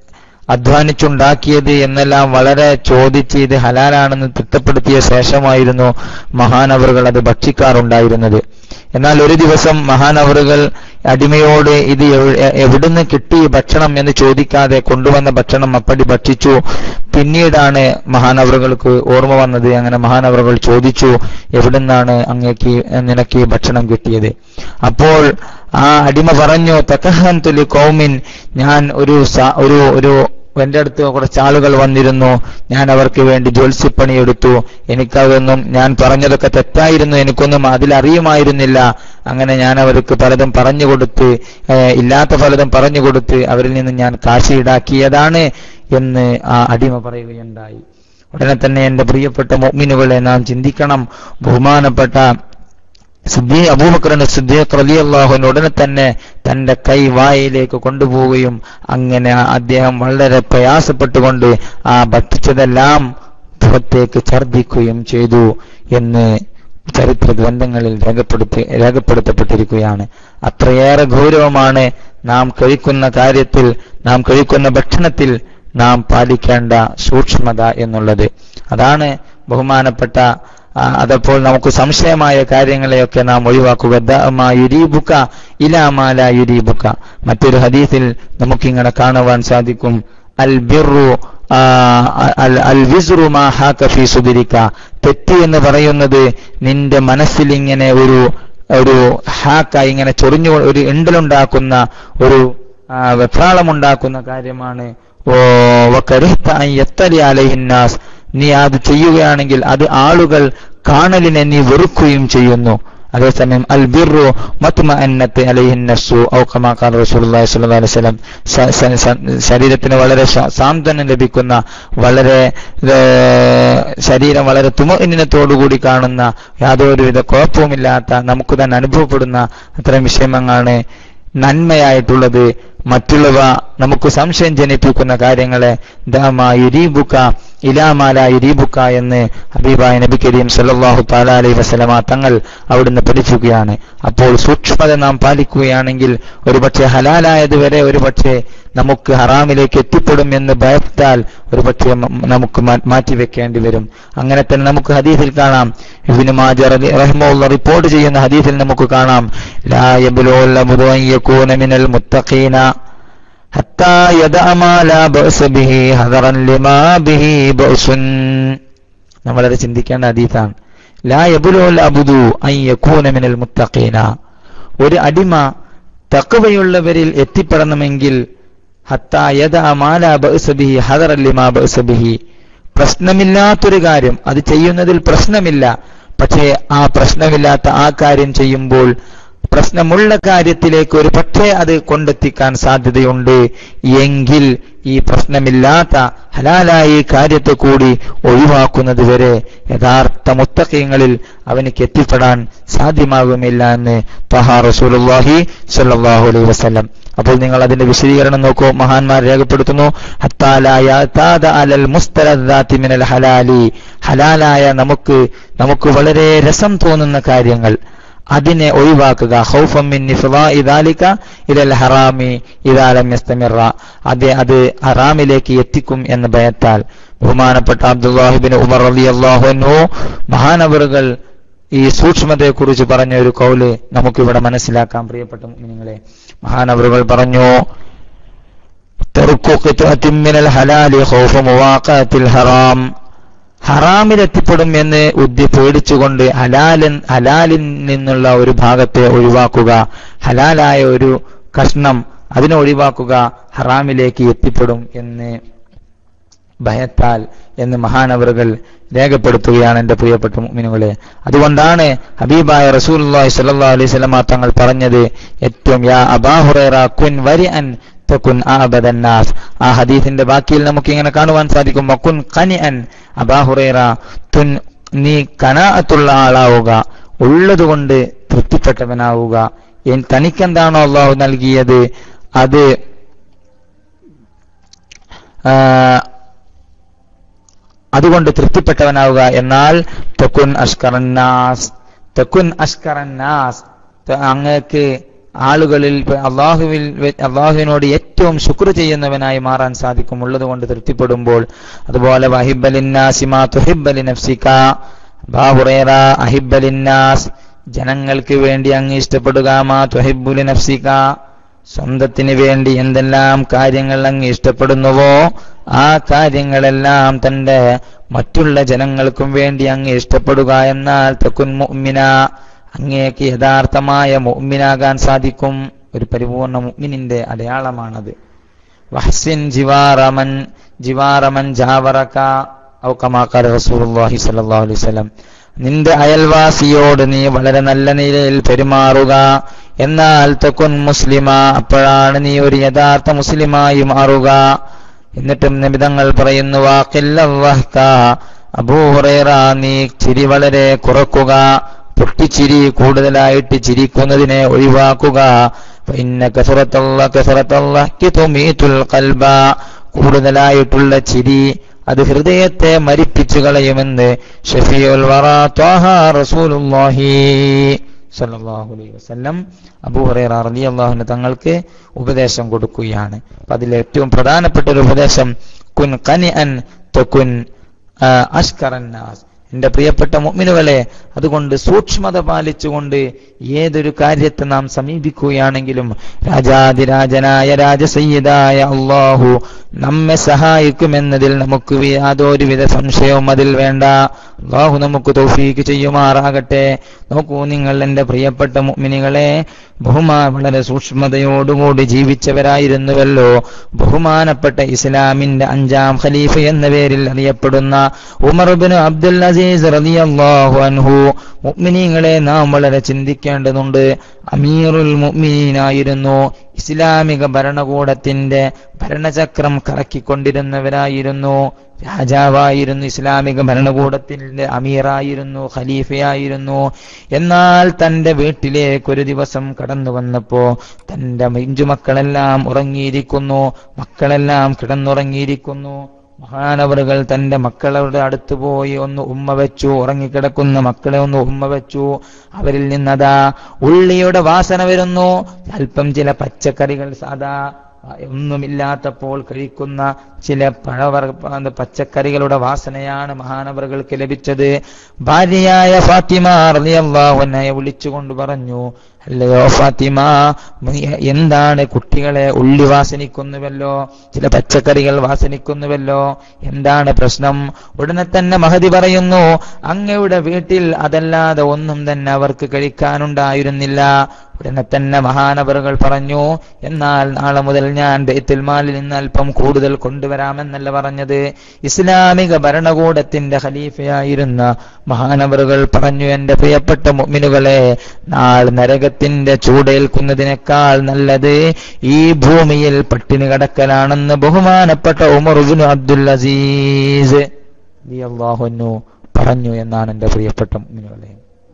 അധ്വാനിച്ചുണ്ടാക്കിയത് എന്നെല്ലാം വളരെ ചോദിച്ച് ഇത് ഹലാലാണെന്ന് തിട്ടപ്പെടുത്തിയ ശേഷമായിരുന്നു മഹാനവറുകൾ അത് ഭക്ഷിക്കാറുണ്ടായിരുന്നത് എന്നാൽ ഒരു ദിവസം മഹാനവറുകൾ അടിമയോട് ഇത് എവ്- എ- എവിടുന്ന് കിട്ടി ഈ ഭക്ഷണം എന്ന് ചോദിക്കാതെ കൊണ്ടുവന്ന ഭക്ഷണം അപ്പടി ഭക്ഷിച്ചു പിന്നീടാണ് മഹാനവറുകൾക്ക് ഓർമ്മ വന്നത് അങ്ങനെ മഹാനവറുകൾ ചോദിച്ചു എവിടുന്നാണ് അങ്ങേക്ക് നിനക്ക് ഈ ഭക്ഷണം കിട്ടിയത് അപ്പോൾ ആ അടിമ പറഞ്ഞു തക്കഹൻ തുലി കൗമിൻ ഞാൻ ഒരു സ- ഒരു ഒരു എന്റെ അടുത്ത് കുറച്ച് ആളുകൾ വന്നിരുന്നു ഞാൻ അവർക്ക് വേണ്ടി ജ്യോത്സ്യപ്പണി എടുത്തു എനിക്കതൊന്നും ഞാൻ പറഞ്ഞതൊക്കെ തെറ്റായിരുന്നു എനിക്കൊന്നും അതിലറിയുമായിരുന്നില്ല അങ്ങനെ ഞാൻ അവർക്ക് പലതും പറഞ്ഞു കൊടുത്ത് ഏഹ്, ഇല്ലാത്ത പലതും പറഞ്ഞു കൊടുത്ത് അവരിൽ നിന്ന് ഞാൻ കാശ് ഈടാക്കിയതാണ് എന്ന് ആ അടിമ പറയുകയുണ്ടായി ഉടനെ തന്നെ എന്റെ പ്രിയപ്പെട്ട മുഅ്മിനുകളെ നാം ചിന്തിക്കണം ബഹുമാനപ്പെട്ട സിദ്ദീ അബൂബക്കറിന് സിദ്ദീഖ് റളിയല്ലാഹുവിന് ഉടനെ തന്നെ തന്റെ കൈ വായിലേക്ക് കൊണ്ടുപോവുകയും അങ്ങനെ അദ്ദേഹം വളരെ പ്രയാസപ്പെട്ടുകൊണ്ട് ആ ഭക്ഷിച്ചതെല്ലാം പുറത്തേക്ക് ഛർദ്ദിക്കുകയും ചെയ്തു എന്ന് ചരിത്ര ഗ്രന്ഥങ്ങളിൽ രേഖപ്പെടുത്തി രേഖപ്പെടുത്തപ്പെട്ടിരിക്കുകയാണ് അത്രയേറെ ഗൗരവമാണ് നാം കഴിക്കുന്ന കാര്യത്തിൽ നാം കഴിക്കുന്ന ഭക്ഷണത്തിൽ നാം പാലിക്കേണ്ട സൂക്ഷ്മത എന്നുള്ളത് അതാണ് ബഹുമാനപ്പെട്ട ആ, അതപ്പോൾ നമുക്ക് സംശയമായ കാര്യങ്ങളെയൊക്കെ നാം ഒഴിവാക്കുക ദഅമാ യുരീബുക ഇലാമാല യുരീബുക മറ്റൊരു ഹദീസിൽ നമുക്കിങ്ങനെ കാണുവാൻ സാധിക്കും അൽ ബിറു ആ, അൽ അൽ വിസ്റു മാ ഹാക ഫീ സുദിരിക തെറ്റ് എന്ന് പറയുന്നത് നിന്റെ മനസ്സിൽ ഇങ്ങനെ ഒരു ഒരു ഹാക്ക ഇങ്ങനെ ചൊറിഞ്ഞു ഒരു ഇണ്ടലുണ്ടാക്കുന്ന ഒരു ആ, വെപ്രാളമുണ്ടാക്കുന്ന കാര്യമാണ് ഓ വകരിഹ്ത അൻ യത്തലി അലൈഹിന്നാസ് നീ അത് ചെയ്യുകയാണെങ്കിൽ അത് ആളുകൾ കാണലിനെ നീ വെറുക്കുകയും ചെയ്യുന്നു അതേസമയം അൽ ബിറു മത്മഅന്നത്ത് അലൈഹിൻ നഫ്സു ഔ കമാ ഖാല റസൂലുള്ളാഹി സ്വല്ലല്ലാഹു അലൈഹി വസല്ലം ശ- ശ- ശ- ശരീരത്തിന് വളരെ ശ- സാന്ത്വനം ലഭിക്കുന്ന വളരെ ഏർ, ശരീരം വളരെ തുമഇന്നത്തോടുകൂടി കാണുന്ന യാതൊരുവിധ കുഴപ്പവുമില്ലാത്ത നമുക്ക് തന്നെ അനുഭവപ്പെടുന്ന അത്തരം വിഷയങ്ങളാണ് നന്മയായിട്ടുള്ളത് മറ്റുള്ളവ നമുക്ക് സംശയം ജനിപ്പിക്കുന്ന കാര്യങ്ങളെ ദാമാ യുരീബുക്ക ഇലാമാല യുരീബുക്ക എന്ന് ഹബീബായ നബി കരീം സല്ലല്ലാഹു തആല അലൈഹി വസല്ലമ തങ്ങൾ അവിടുന്ന് പഠിപ്പിക്കുകയാണ് അപ്പോൾ സൂക്ഷ്മത നാം പാലിക്കുകയാണെങ്കിൽ ഒരുപക്ഷെ ഹലാലായത് വരെ ഒരുപക്ഷെ നമുക്ക് ഹറാമിലേക്ക് എത്തിപ്പെടും എന്ന് ഭയത്താൽ ഒരുപക്ഷെ മ- നമുക്ക് മാ- മാറ്റിവെക്കേണ്ടി വരും അങ്ങനെ തന്നെ നമുക്ക് ഹദീസിൽ കാണാം ഇബ്നു മാജ റഹിമുള്ള റിപ്പോർട്ട് ചെയ്യുന്ന ഹദീസിൽ നമുക്ക് കാണാം ലാ യബ്ലുൽ അബ്ദു അൻ യകൂന മിനൽ മുത്തഖീന حتى يدع ما لا بأس به حذرا لما به بأس നമ്മളത് ചിന്തിക്കേണ്ട ഹദീസാണ് ലാ യബുലുൽ അബ്ദു അൻ യകൂന മിനൽ മുത്തഖീന ഒരു അടിമ തഖ്വയുള്ളവരിൽ എത്തിപ്പെടണമെങ്കിൽ ഹത്താ യദഅ മാ ലാ ബഅസ ബിഹി ഹദറൻ ലിമാ ബഅസ ബിഹി പ്രശ്നമില്ലാത്തൊരു കാര്യം അത് ചെയ്യുന്നതിൽ പ്രശ്നമില്ല പക്ഷേ ആ പ്രശ്നമില്ലാത്ത ആ കാര്യം ചെയ്യുമ്പോൾ പ്രശ്നമുള്ള കാര്യത്തിലേക്ക് ഒരു പക്ഷേ അത് കൊണ്ടെത്തിക്കാൻ സാധ്യതയുണ്ട് എങ്കിൽ ഈ പ്രശ്നമില്ലാത്ത ഹലാലായ ഈ കാര്യത്തെ കൂടി ഒഴിവാക്കുന്നത് വരെ യഥാർത്ഥ മുത്തക്കയങ്ങളിൽ അവനിക്ക് എത്തിപ്പെടാൻ സാധ്യമാകുമില്ല എന്ന് തഹാ റസൂലുള്ളാഹി സ്വല്ലല്ലാഹു അലൈഹി വസല്ലം അപ്പോൾ നിങ്ങൾ അതിന്റെ വിശദീകരണം നോക്കൂ മഹാന്മാർ രേഖപ്പെടുത്തുന്നു ഹത്താലായ താദ അലൽ മുസ്തലദ്ദാത്തി മിനൽ ഹലാലി ഹലാലായ നമുക്ക് നമുക്ക് വളരെ രസം തോന്നുന്ന കാര്യങ്ങൾ അതിനെ ഒഴിവാക്കുക ഖൗഫം മിൻ നിഫ്ളാഇ ദാലിക ഇലൽ ഹറാമി ഇദാ ലം യസ്തമിറ അത് അത് ഹറാമിലേക്ക് എത്തിക്കും എന്ന ഭയത്താൽ ബഹുമാനപ്പെട്ട അബ്ദുല്ലാഹിബിൻ ഉമർ റളിയല്ലാഹു അൻഹു മഹാനവറുകൾ ഈ സൂക്ഷ്മതയെക്കുറിച്ച് പറഞ്ഞ ഒരു കൗല് നമുക്കിവിടെ മനസ്സിലാക്കാം പ്രിയപ്പെട്ട മുഅ്മിനീങ്ങളെ മഹാനവറുകൾ പറഞ്ഞു തർക്കു ഖിത്അത്തിൻ മിനൽ ഹലാലി ഖൗഫ മുവാഖഅത്തിൽ ഹറാം ഹറാമിലെത്തിപ്പെടും എന്ന് ഉദ്യ പേടിച്ചുകൊണ്ട് ഹലാലൻ ഹലാലിൽ നിന്നുള്ള ഒരു ഭാഗത്തെ ഒഴിവാക്കുക ഹലാലായ ഒരു കഷ്ണം അതിനെ ഒഴിവാക്കുക ഹറാമിലേക്ക് എത്തിപ്പെടും എന്ന് ഭയത്താൽ എന്ന് മഹാനവറുകൾ രേഖപ്പെടുത്തുകയാണ് എൻ്റെ പ്രിയപ്പെട്ട മുഅ്മിനുകളെ അതുകൊണ്ടാണ് ഹബീബായ റസൂലുള്ളാഹി സ്വല്ലല്ലാഹു അലൈഹി വസല്ലമ തങ്ങൾ പറഞ്ഞത് ഏറ്റവും യാ അബാ ഹുറൈറ കുൻ വരിഅൻ തകുൻ അബദൻ നാസ് ആ ഹദീസിന്റെ ബാക്കിയിൽ നമുക്ക് ഇങ്ങനെ കാണുവാൻ സാധിക്കും വകുൻ ഖനിഅൻ അബാ ഹുറൈറ തുൻ നീ കനാഅത്തുള്ള ആളാവുക ഉള്ളതുകൊണ്ട് തൃപ്തിപ്പെട്ടവനാവുക എൻ തനിക്കെന്താണോ അള്ളാഹു നൽകിയത് അത് ആ, അതുകൊണ്ട് തൃപ്തിപ്പെട്ടവനാവുക എന്നാൽ തെക്കുൻ അഷ്കറന്നാസ് തെക്കുൻ അഷ്കറന്നാസ് അങ്ങക്ക് ആളുകളിൽ അള്ളാഹുവിൽ വെ- അള്ളാഹുവിനോട് ഏറ്റവും ശുക്ർ ചെയ്യുന്നവനായി മാറാൻ സാധിക്കും ഉള്ളതുകൊണ്ട് തൃപ്തിപ്പെടുമ്പോൾ അതുപോലെ വഹിബലിന്നാസിമാ തുഹിബലി നഫ്സിക ബാഹുറേറ അഹിബലിന്നാസ് ജനങ്ങൾക്ക് വേണ്ടി അങ്ങ് ഇഷ്ടപ്പെടുക മാ തുഹിബുലി നഫ്സിക സ്വന്തത്തിന് വേണ്ടി എന്തെല്ലാം കാര്യങ്ങൾ അങ്ങ് ഇഷ്ടപ്പെടുന്നുവോ ആ കാര്യങ്ങളെല്ലാം തന്റെ മറ്റുള്ള ജനങ്ങൾക്കും വേണ്ടി അങ്ങ് ഇഷ്ടപ്പെടുക എന്നാൽ തെക്കുൻ മുഅ്മിന അങ്ങേക്ക് യഥാർത്ഥമായ മുഅ്മിനാകാൻ സാധിക്കും ഒരു പരിപൂർണ മുഅ്മിനിന്റെ അടയാളമാണത് വഹ്സിൻ ജിവാറമൻ ജിവാറമൻ ജാവറക ഔ കമാ ഖാല റസൂലുള്ളാഹി സ്വല്ലല്ലാഹു അലൈഹി വസല്ലം നിന്റെ അയൽവാസിയോട് നീ വളരെ നല്ല നിലയിൽ പെരുമാറുക എന്നാൽ തെക്കുൻ മുസ്ലിമ അപ്പോഴാണ് നീ ഒരു യഥാർത്ഥ മുസ്ലിമായി മാറുക എന്നിട്ടും നിമിതങ്ങൾ പറയുന്നു വാക്കില്ല അബൂഹുറൈറ നീ ചിരി വളരെ കുറക്കുക പൊട്ടിച്ചിരി കൂടുതലായിട്ട് ചിരിക്കുന്നതിനെ ഒഴിവാക്കുക ഇന്ന കസറത്തല്ല കസറത്തല്ല കൽബ കൂടുതലായിട്ടുള്ള ചിരി അത് ഹൃദയത്തെ മരിപ്പിച്ചു കളയുമെന്ന് ഷഫീഉൽ വറ ത്വാഹ റസൂലുള്ളാഹി സല്ലല്ലാഹു അലൈഹി വസല്ലം അബൂ ഹുറൈറ റളിയല്ലാഹു അൻഹു തങ്ങൾക്ക് ഉപദേശം കൊടുക്കുകയാണ് അപ്പൊ അതിൽ ഏറ്റവും പ്രധാനപ്പെട്ട ഒരു ഉപദേശം കുൻ ഖനിഅൻ തകുൻ അഷ്കറന്നാസ് എന്റെ പ്രിയപ്പെട്ട മുഅ്മിനുകളെ അതുകൊണ്ട് സൂക്ഷ്മത പാലിച്ചുകൊണ്ട് ഏതൊരു കാര്യത്തെ നാം സമീപിക്കുകയാണെങ്കിലും രാജാതിരാജനായ രാജസയ്യിദായ അള്ളാഹു നമ്മെ സഹായിക്കുമെന്നതിൽ നമുക്ക് യാതൊരുവിധ സംശയവും അതിൽ വേണ്ട അള്ളാഹു നമുക്ക് തൗഫീക്ക് ചെയ്യുമാറാകട്ടെ നോക്കൂ നിങ്ങൾ എന്റെ പ്രിയപ്പെട്ട മുഅ്മിനുകളെ ബഹുമാ വളരെ സൂക്ഷ്മതയോടുകൂടി ജീവിച്ചവരായിരുന്നുവല്ലോ ബഹുമാനപ്പെട്ട ഇസ്ലാമിന്റെ അഞ്ചാം ഖലീഫ എന്ന പേരിൽ അറിയപ്പെടുന്ന ഉമർബിന് അബ്ദുൽ അസീസ് റളിയല്ലാഹു അൻഹു മുഅ്മിനീങ്ങളെ നാം വളരെ ചിന്തിക്കേണ്ടതുണ്ട് അമീറുൽ മുഅ്മിനീനായിരുന്നു ഇസ്ലാമിക ഭരണകൂടത്തിന്റെ ഭരണചക്രം കറക്കിക്കൊണ്ടിരുന്നവരായിരുന്നു രാജാവായിരുന്നു ഇസ്ലാമിക ഭരണകൂടത്തിന്റെ അമീറായിരുന്നു ഖലീഫയായിരുന്നു എന്നാൽ തന്റെ വീട്ടിലേക്ക് ഒരു ദിവസം കടന്നു വന്നപ്പോ തന്റെ മിഞ്ചുമക്കളെല്ലാം ഉറങ്ങിയിരിക്കുന്നു മക്കളെല്ലാം കിടന്നുറങ്ങിയിരിക്കുന്നു മഹാനവറുകൾ തന്റെ മക്കളുടെ അടുത്ത് പോയി ഒന്ന് ഉമ്മ വെച്ചു ഉറങ്ങിക്കിടക്കുന്ന മക്കളെ ഒന്ന് ഉമ്മ വെച്ചു അവരിൽ നിന്നതാ ഉള്ളിയുടെ വാസന വരുന്നു അല്പം ചില പച്ചക്കറികൾ സാധാ ഒന്നുമില്ലാത്തപ്പോൾ കഴിക്കുന്ന ചില പഴവർഗ പച്ചക്കറികളുടെ വാസനയാണ് മഹാനവറുകൾക്ക് ലഭിച്ചത് ഭാര്യയായ ഫാത്തിമ റളിയല്ലാഹുവിനെ വിളിച്ചുകൊണ്ട് പറഞ്ഞു അല്ലയോ ഫാത്തിമ എന്താണ് കുട്ടികളെ ഉള്ളി വാസനിക്കുന്നുവല്ലോ ചില പച്ചക്കറികൾ വാസനിക്കുന്നുവല്ലോ എന്താണ് പ്രശ്നം ഉടനെ തന്നെ മഹതി പറയുന്നു അങ്ങയുടെ വീട്ടിൽ അതല്ലാതെ ഒന്നും തന്നെ അവർക്ക് കഴിക്കാനുണ്ടായിരുന്നില്ല ഉടനെ തന്നെ മഹാനവറുകൾ പറഞ്ഞു എന്നാൽ നാളെ മുതൽ ഞാൻ ബൈത്തുൽ മാലിൽ നിന്ന് അല്പം കൂടുതൽ കൊണ്ടുവരാമെന്നല്ല പറഞ്ഞത് ഇസ്ലാമിക ഭരണകൂടത്തിന്റെ ഖലീഫയായിരുന്ന മഹാനവറുകൾ പറഞ്ഞു എന്റെ പ്രിയപ്പെട്ട മുഅ്മിനുകളെ നാൾ നരകത്തിന്റെ ചൂടേൽക്കുന്നതിനേക്കാൾ നല്ലത് ഈ ഭൂമിയിൽ പട്ടിണി കടക്കലാണെന്ന് ബഹുമാനപ്പെട്ട ഉമർബിൻ അബ്ദുൽ അസീസ് റളിയല്ലാഹു പറഞ്ഞു എന്നാണ് എന്റെ പ്രിയപ്പെട്ട മുഅ്മിനുകളെ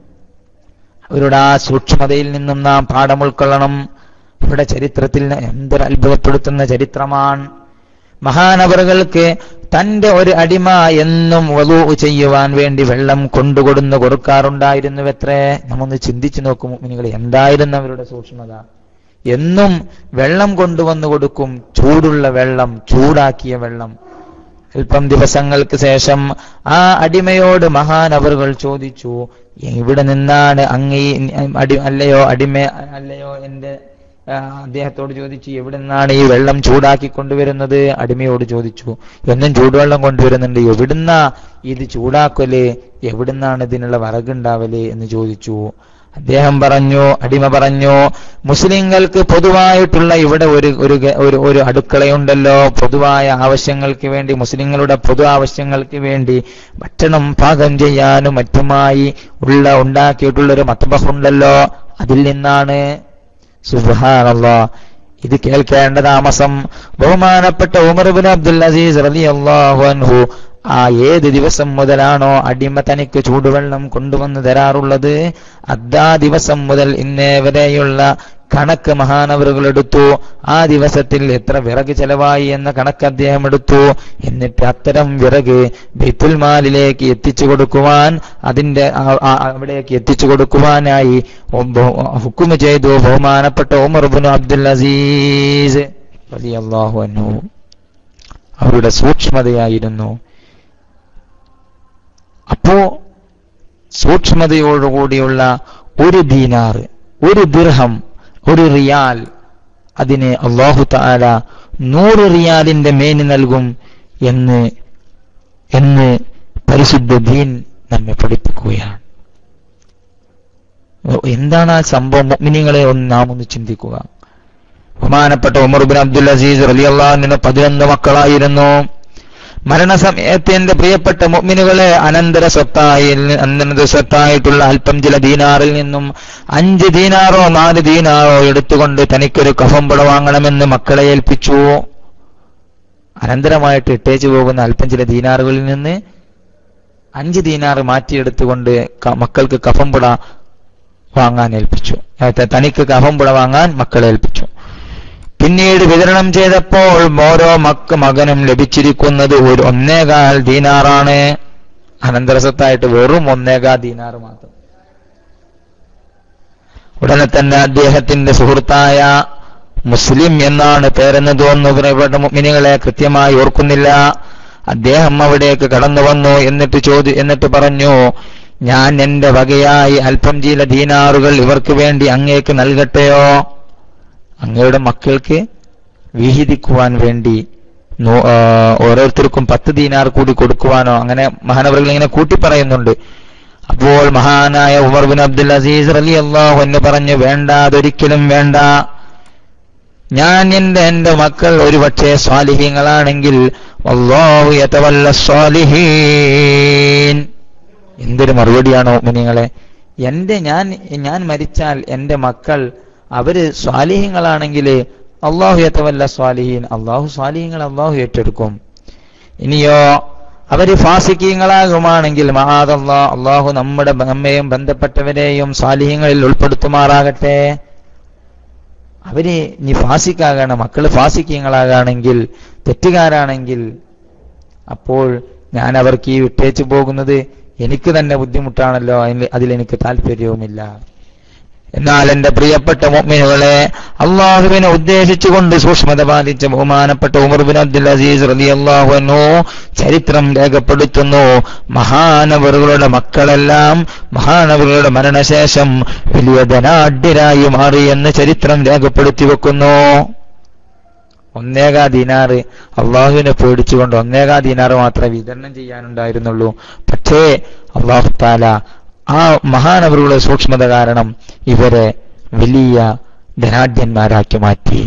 അവരുടെ ആ സൂക്ഷ്മതയിൽ നിന്നും നാം പാഠം ഉൾക്കൊള്ളണം അവരുടെ ചരിത്രത്തിൽ എന്തൊരു അത്ഭുതപ്പെടുത്തുന്ന ചരിത്രമാണ് മഹാനവറുകൾക്ക് തന്റെ ഒരു അടിമ എന്നും വധു ചെയ്യുവാൻ വേണ്ടി വെള്ളം കൊണ്ടുകൊടുന്ന് കൊടുക്കാറുണ്ടായിരുന്നു എത്രേ നമ്മൊന്ന് ചിന്തിച്ചു നോക്കും നിങ്ങൾ എന്തായിരുന്നു അവരുടെ സൂക്ഷ്മത എന്നും വെള്ളം കൊണ്ടുവന്നു കൊടുക്കും ചൂടുള്ള വെള്ളം ചൂടാക്കിയ വെള്ളം അല്പം ദിവസങ്ങൾക്ക് ശേഷം ആ അടിമയോട് മഹാനവറുകൾ ചോദിച്ചു ഇവിടെ നിന്നാണ് അങ്ങേ അടി അല്ലയോ അടിമ അല്ലയോ എന്റെ അദ്ദേഹത്തോട് ചോദിച്ചു എവിടെ നിന്നാണ് ഈ വെള്ളം ചൂടാക്കി കൊണ്ടുവരുന്നത് അടിമയോട് ചോദിച്ചു എന്നും ചൂടുവെള്ളം കൊണ്ടുവരുന്നുണ്ട് എവിടുന്നാ ഇത് ചൂടാക്കല് എവിടുന്നാണ് ഇതിനുള്ള വിറകുണ്ടാവല് എന്ന് ചോദിച്ചു അദ്ദേഹം പറഞ്ഞു അടിമ പറഞ്ഞു മുസ്ലിങ്ങൾക്ക് പൊതുവായിട്ടുള്ള ഇവിടെ ഒരു ഒരു ഒരു ഒരു അടുക്കളയുണ്ടല്ലോ പൊതുവായ ആവശ്യങ്ങൾക്ക് വേണ്ടി മുസ്ലിങ്ങളുടെ പൊതു ആവശ്യങ്ങൾക്ക് വേണ്ടി ഭക്ഷണം പാകം ചെയ്യാനും മറ്റുമായി ഉള്ള ഉണ്ടാക്കിയിട്ടുള്ള ഒരു മത്തബഹുണ്ടല്ലോ അതിൽ നിന്നാണ് സുബാനല്ലാ ഇത് കേൾക്കേണ്ട താമസം ബഹുമാനപ്പെട്ട ഉമർബിൻ അബ്ദുൽ അസീസ് റളിയല്ലാഹു അൻഹു ആ ഏത് ദിവസം മുതലാണോ അടിമ തനിക്ക് ചൂടുവെള്ളം കൊണ്ടുവന്ന് തരാറുള്ളത് അതാ ദിവസം മുതൽ ഇന്നേ വരെയുള്ള കണക്ക് മഹാനവറുകൾ എടുത്തു ആ ദിവസത്തിൽ എത്ര വിറക് ചെലവായി എന്ന കണക്ക് അദ്ദേഹം എടുത്തു എന്നിട്ട് അത്തരം വിറക് ബൈത്തുൽമാലിലേക്ക് എത്തിച്ചു കൊടുക്കുവാൻ അതിന്റെ അവിടേക്ക് എത്തിച്ചു കൊടുക്കുവാനായി ഹുക്കുമ ചെയ്തു ബഹുമാനപ്പെട്ട ഉമർബുൻ അബ്ദുൽ അസീസ് റളിയല്ലാഹു അൻഹു അവരുടെ സൂക്ഷ്മതയായിരുന്നു അപ്പോ സൂക്ഷ്മതയോടുകൂടിയുള്ള ഒരു ദീനാറ് ഒരു ദിർഹം ഒരു റിയാൽ അതിന് അള്ളാഹു താല നൂറ് റിയാലിന്റെ മേനി നൽകും എന്ന് എന്ന് പരിശുദ്ധ ദീൻ നമ്മെ പഠിപ്പിക്കുകയാണ് എന്താണ് ആ സംഭവം മുഅ്മിനീങ്ങളെ ഒന്ന് നാം ഒന്ന് ചിന്തിക്കുക ബഹുമാനപ്പെട്ട ഉമർ ബിൻ അബ്ദുൽ അസീസ് റലി അള്ളാഹുവിന് പതിനൊന്ന് മക്കളായിരുന്നു മരണസമയത്ത് എന്റെ പ്രിയപ്പെട്ട മുഅ്മിനുകളെ അനന്തര സ്വത്തായി അനന്തര സ്വത്തായിട്ടുള്ള അല്പം ചില ദീനാറിൽ നിന്നും അഞ്ച് ദീനാറോ നാല് ദീനാറോ എടുത്തുകൊണ്ട് തനിക്കൊരു കഫംപുട വാങ്ങണമെന്ന് മക്കളെ ഏൽപ്പിച്ചു അനന്തരമായിട്ട് ഇട്ടേച്ചു പോകുന്ന അല്പം ചില ദീനാറുകളിൽ നിന്ന് അഞ്ച് ദീനാറ് മാറ്റിയെടുത്തുകൊണ്ട് മക്കൾക്ക് കഫംപുട വാങ്ങാൻ ഏൽപ്പിച്ചു തനിക്ക് കഫംപുട വാങ്ങാൻ മക്കളെ ഏൽപ്പിച്ചു പിന്നീട് വിതരണം ചെയ്തപ്പോൾ ഓരോ മക്ക മകനും ലഭിച്ചിരിക്കുന്നത് ഒരു ഒന്നേകാൽ ദീനാറാണ് അനന്തരസത്തായിട്ട് വെറും ഒന്നേകാൽ ദീനാർ മാത്രം ഉടനെ തന്നെ അദ്ദേഹത്തിന്റെ സുഹൃത്തായ മുസ്ലിം എന്നാണ് പേരെന്ന് തോന്നുന്നു പ്രിയപ്പെട്ട മുഅ്മിനീങ്ങളെ കൃത്യമായി ഓർക്കുന്നില്ല അദ്ദേഹം അവിടേക്ക് കടന്നു വന്നു എന്നിട്ട് ചോദി എന്നിട്ട് പറഞ്ഞു ഞാൻ എന്റെ വകയായി അല്പം ചില ദീനാറുകൾ ഇവർക്ക് വേണ്ടി അങ്ങേക്ക് നൽകട്ടെയോ അങ്ങയുടെ മക്കൾക്ക് വിഹിതിക്കുവാൻ വേണ്ടി ഓരോരുത്തർക്കും പത്ത് ദീനാർ കൂടി കൊടുക്കുവാനോ അങ്ങനെ മഹാനവറുകൾ ഇങ്ങനെ കൂട്ടി പറയുന്നുണ്ട് അപ്പോൾ മഹാനായ ഉമർ ബിൻ അബ്ദുൽ അസീസ് റലി അള്ളാഹു എന്ന് പറഞ്ഞു വേണ്ട അതൊരിക്കലും വേണ്ട ഞാൻ എന്റെ എന്റെ മക്കൾ ഒരുപക്ഷെ സ്വാലിഹ്യങ്ങളാണെങ്കിൽ അള്ളാഹു യതവല്ല സ്വാലിഹീൻ എന്തൊരു മറുപടിയാണോ മുനിങ്ങളെ എന്റെ ഞാൻ ഞാൻ മരിച്ചാൽ എന്റെ മക്കൾ അവര് സ്വാലിഹ്യങ്ങളാണെങ്കിൽ അള്ളാഹു യതവല്ല സ്വാലിഹീൻ അള്ളാഹു സ്വാലിഹ്യങ്ങൾ അള്ളാഹു ഏറ്റെടുക്കും ഇനിയോ അവര് ഫാസിക്കീങ്ങളാകുമാണെങ്കിൽ മഹാദല്ലാ അള്ളാഹു നമ്മുടെ നമ്മയും ബന്ധപ്പെട്ടവരെയും സ്വാലിഹ്യങ്ങളിൽ ഉൾപ്പെടുത്തുമാറാകട്ടെ അവര് ഇനി ഫാസിക്കാകണ മക്കള് ഫാസിക്കീങ്ങളാകാണെങ്കിൽ തെറ്റുകാരാണെങ്കിൽ അപ്പോൾ ഞാൻ അവർക്ക് ഈ വിട്ടേച്ചു പോകുന്നത് എനിക്ക് തന്നെ ബുദ്ധിമുട്ടാണല്ലോ അതിൽ അതിലെനിക്ക് താല്പര്യവുമില്ല എന്നാൽ എന്റെ പ്രിയപ്പെട്ട മുഅ്മിനുകളെ അള്ളാഹുവിനെ ഉദ്ദേശിച്ചുകൊണ്ട് സൂക്ഷ്മത പാലിച്ച ബഹുമാനപ്പെട്ട ഉമർ ബിൻ അബ്ദുൽ അസീസ് റളിയല്ലാഹു അൻഹു ചരിത്രം രേഖപ്പെടുത്തുന്നു മഹാനവറുകളുടെ മക്കളെല്ലാം മഹാനവറുകളുടെ മരണശേഷം വലിയ ധനാഢ്യരായി മാറി എന്ന് ചരിത്രം രേഖപ്പെടുത്തി വെക്കുന്നു ഒന്നേകാ ദീനാറ് അള്ളാഹുവിനെ പേടിച്ചുകൊണ്ട് ഒന്നേകാ ദീനാറ് മാത്രമേ വിതരണം ചെയ്യാനുണ്ടായിരുന്നുള്ളൂ പക്ഷേ അള്ളാഹു താല ആ മഹാനവറുകളുടെ സൂക്ഷ്മത കാരണം ഇവരെ വലിയ ധനാഢ്യന്മാരാക്കി മാറ്റി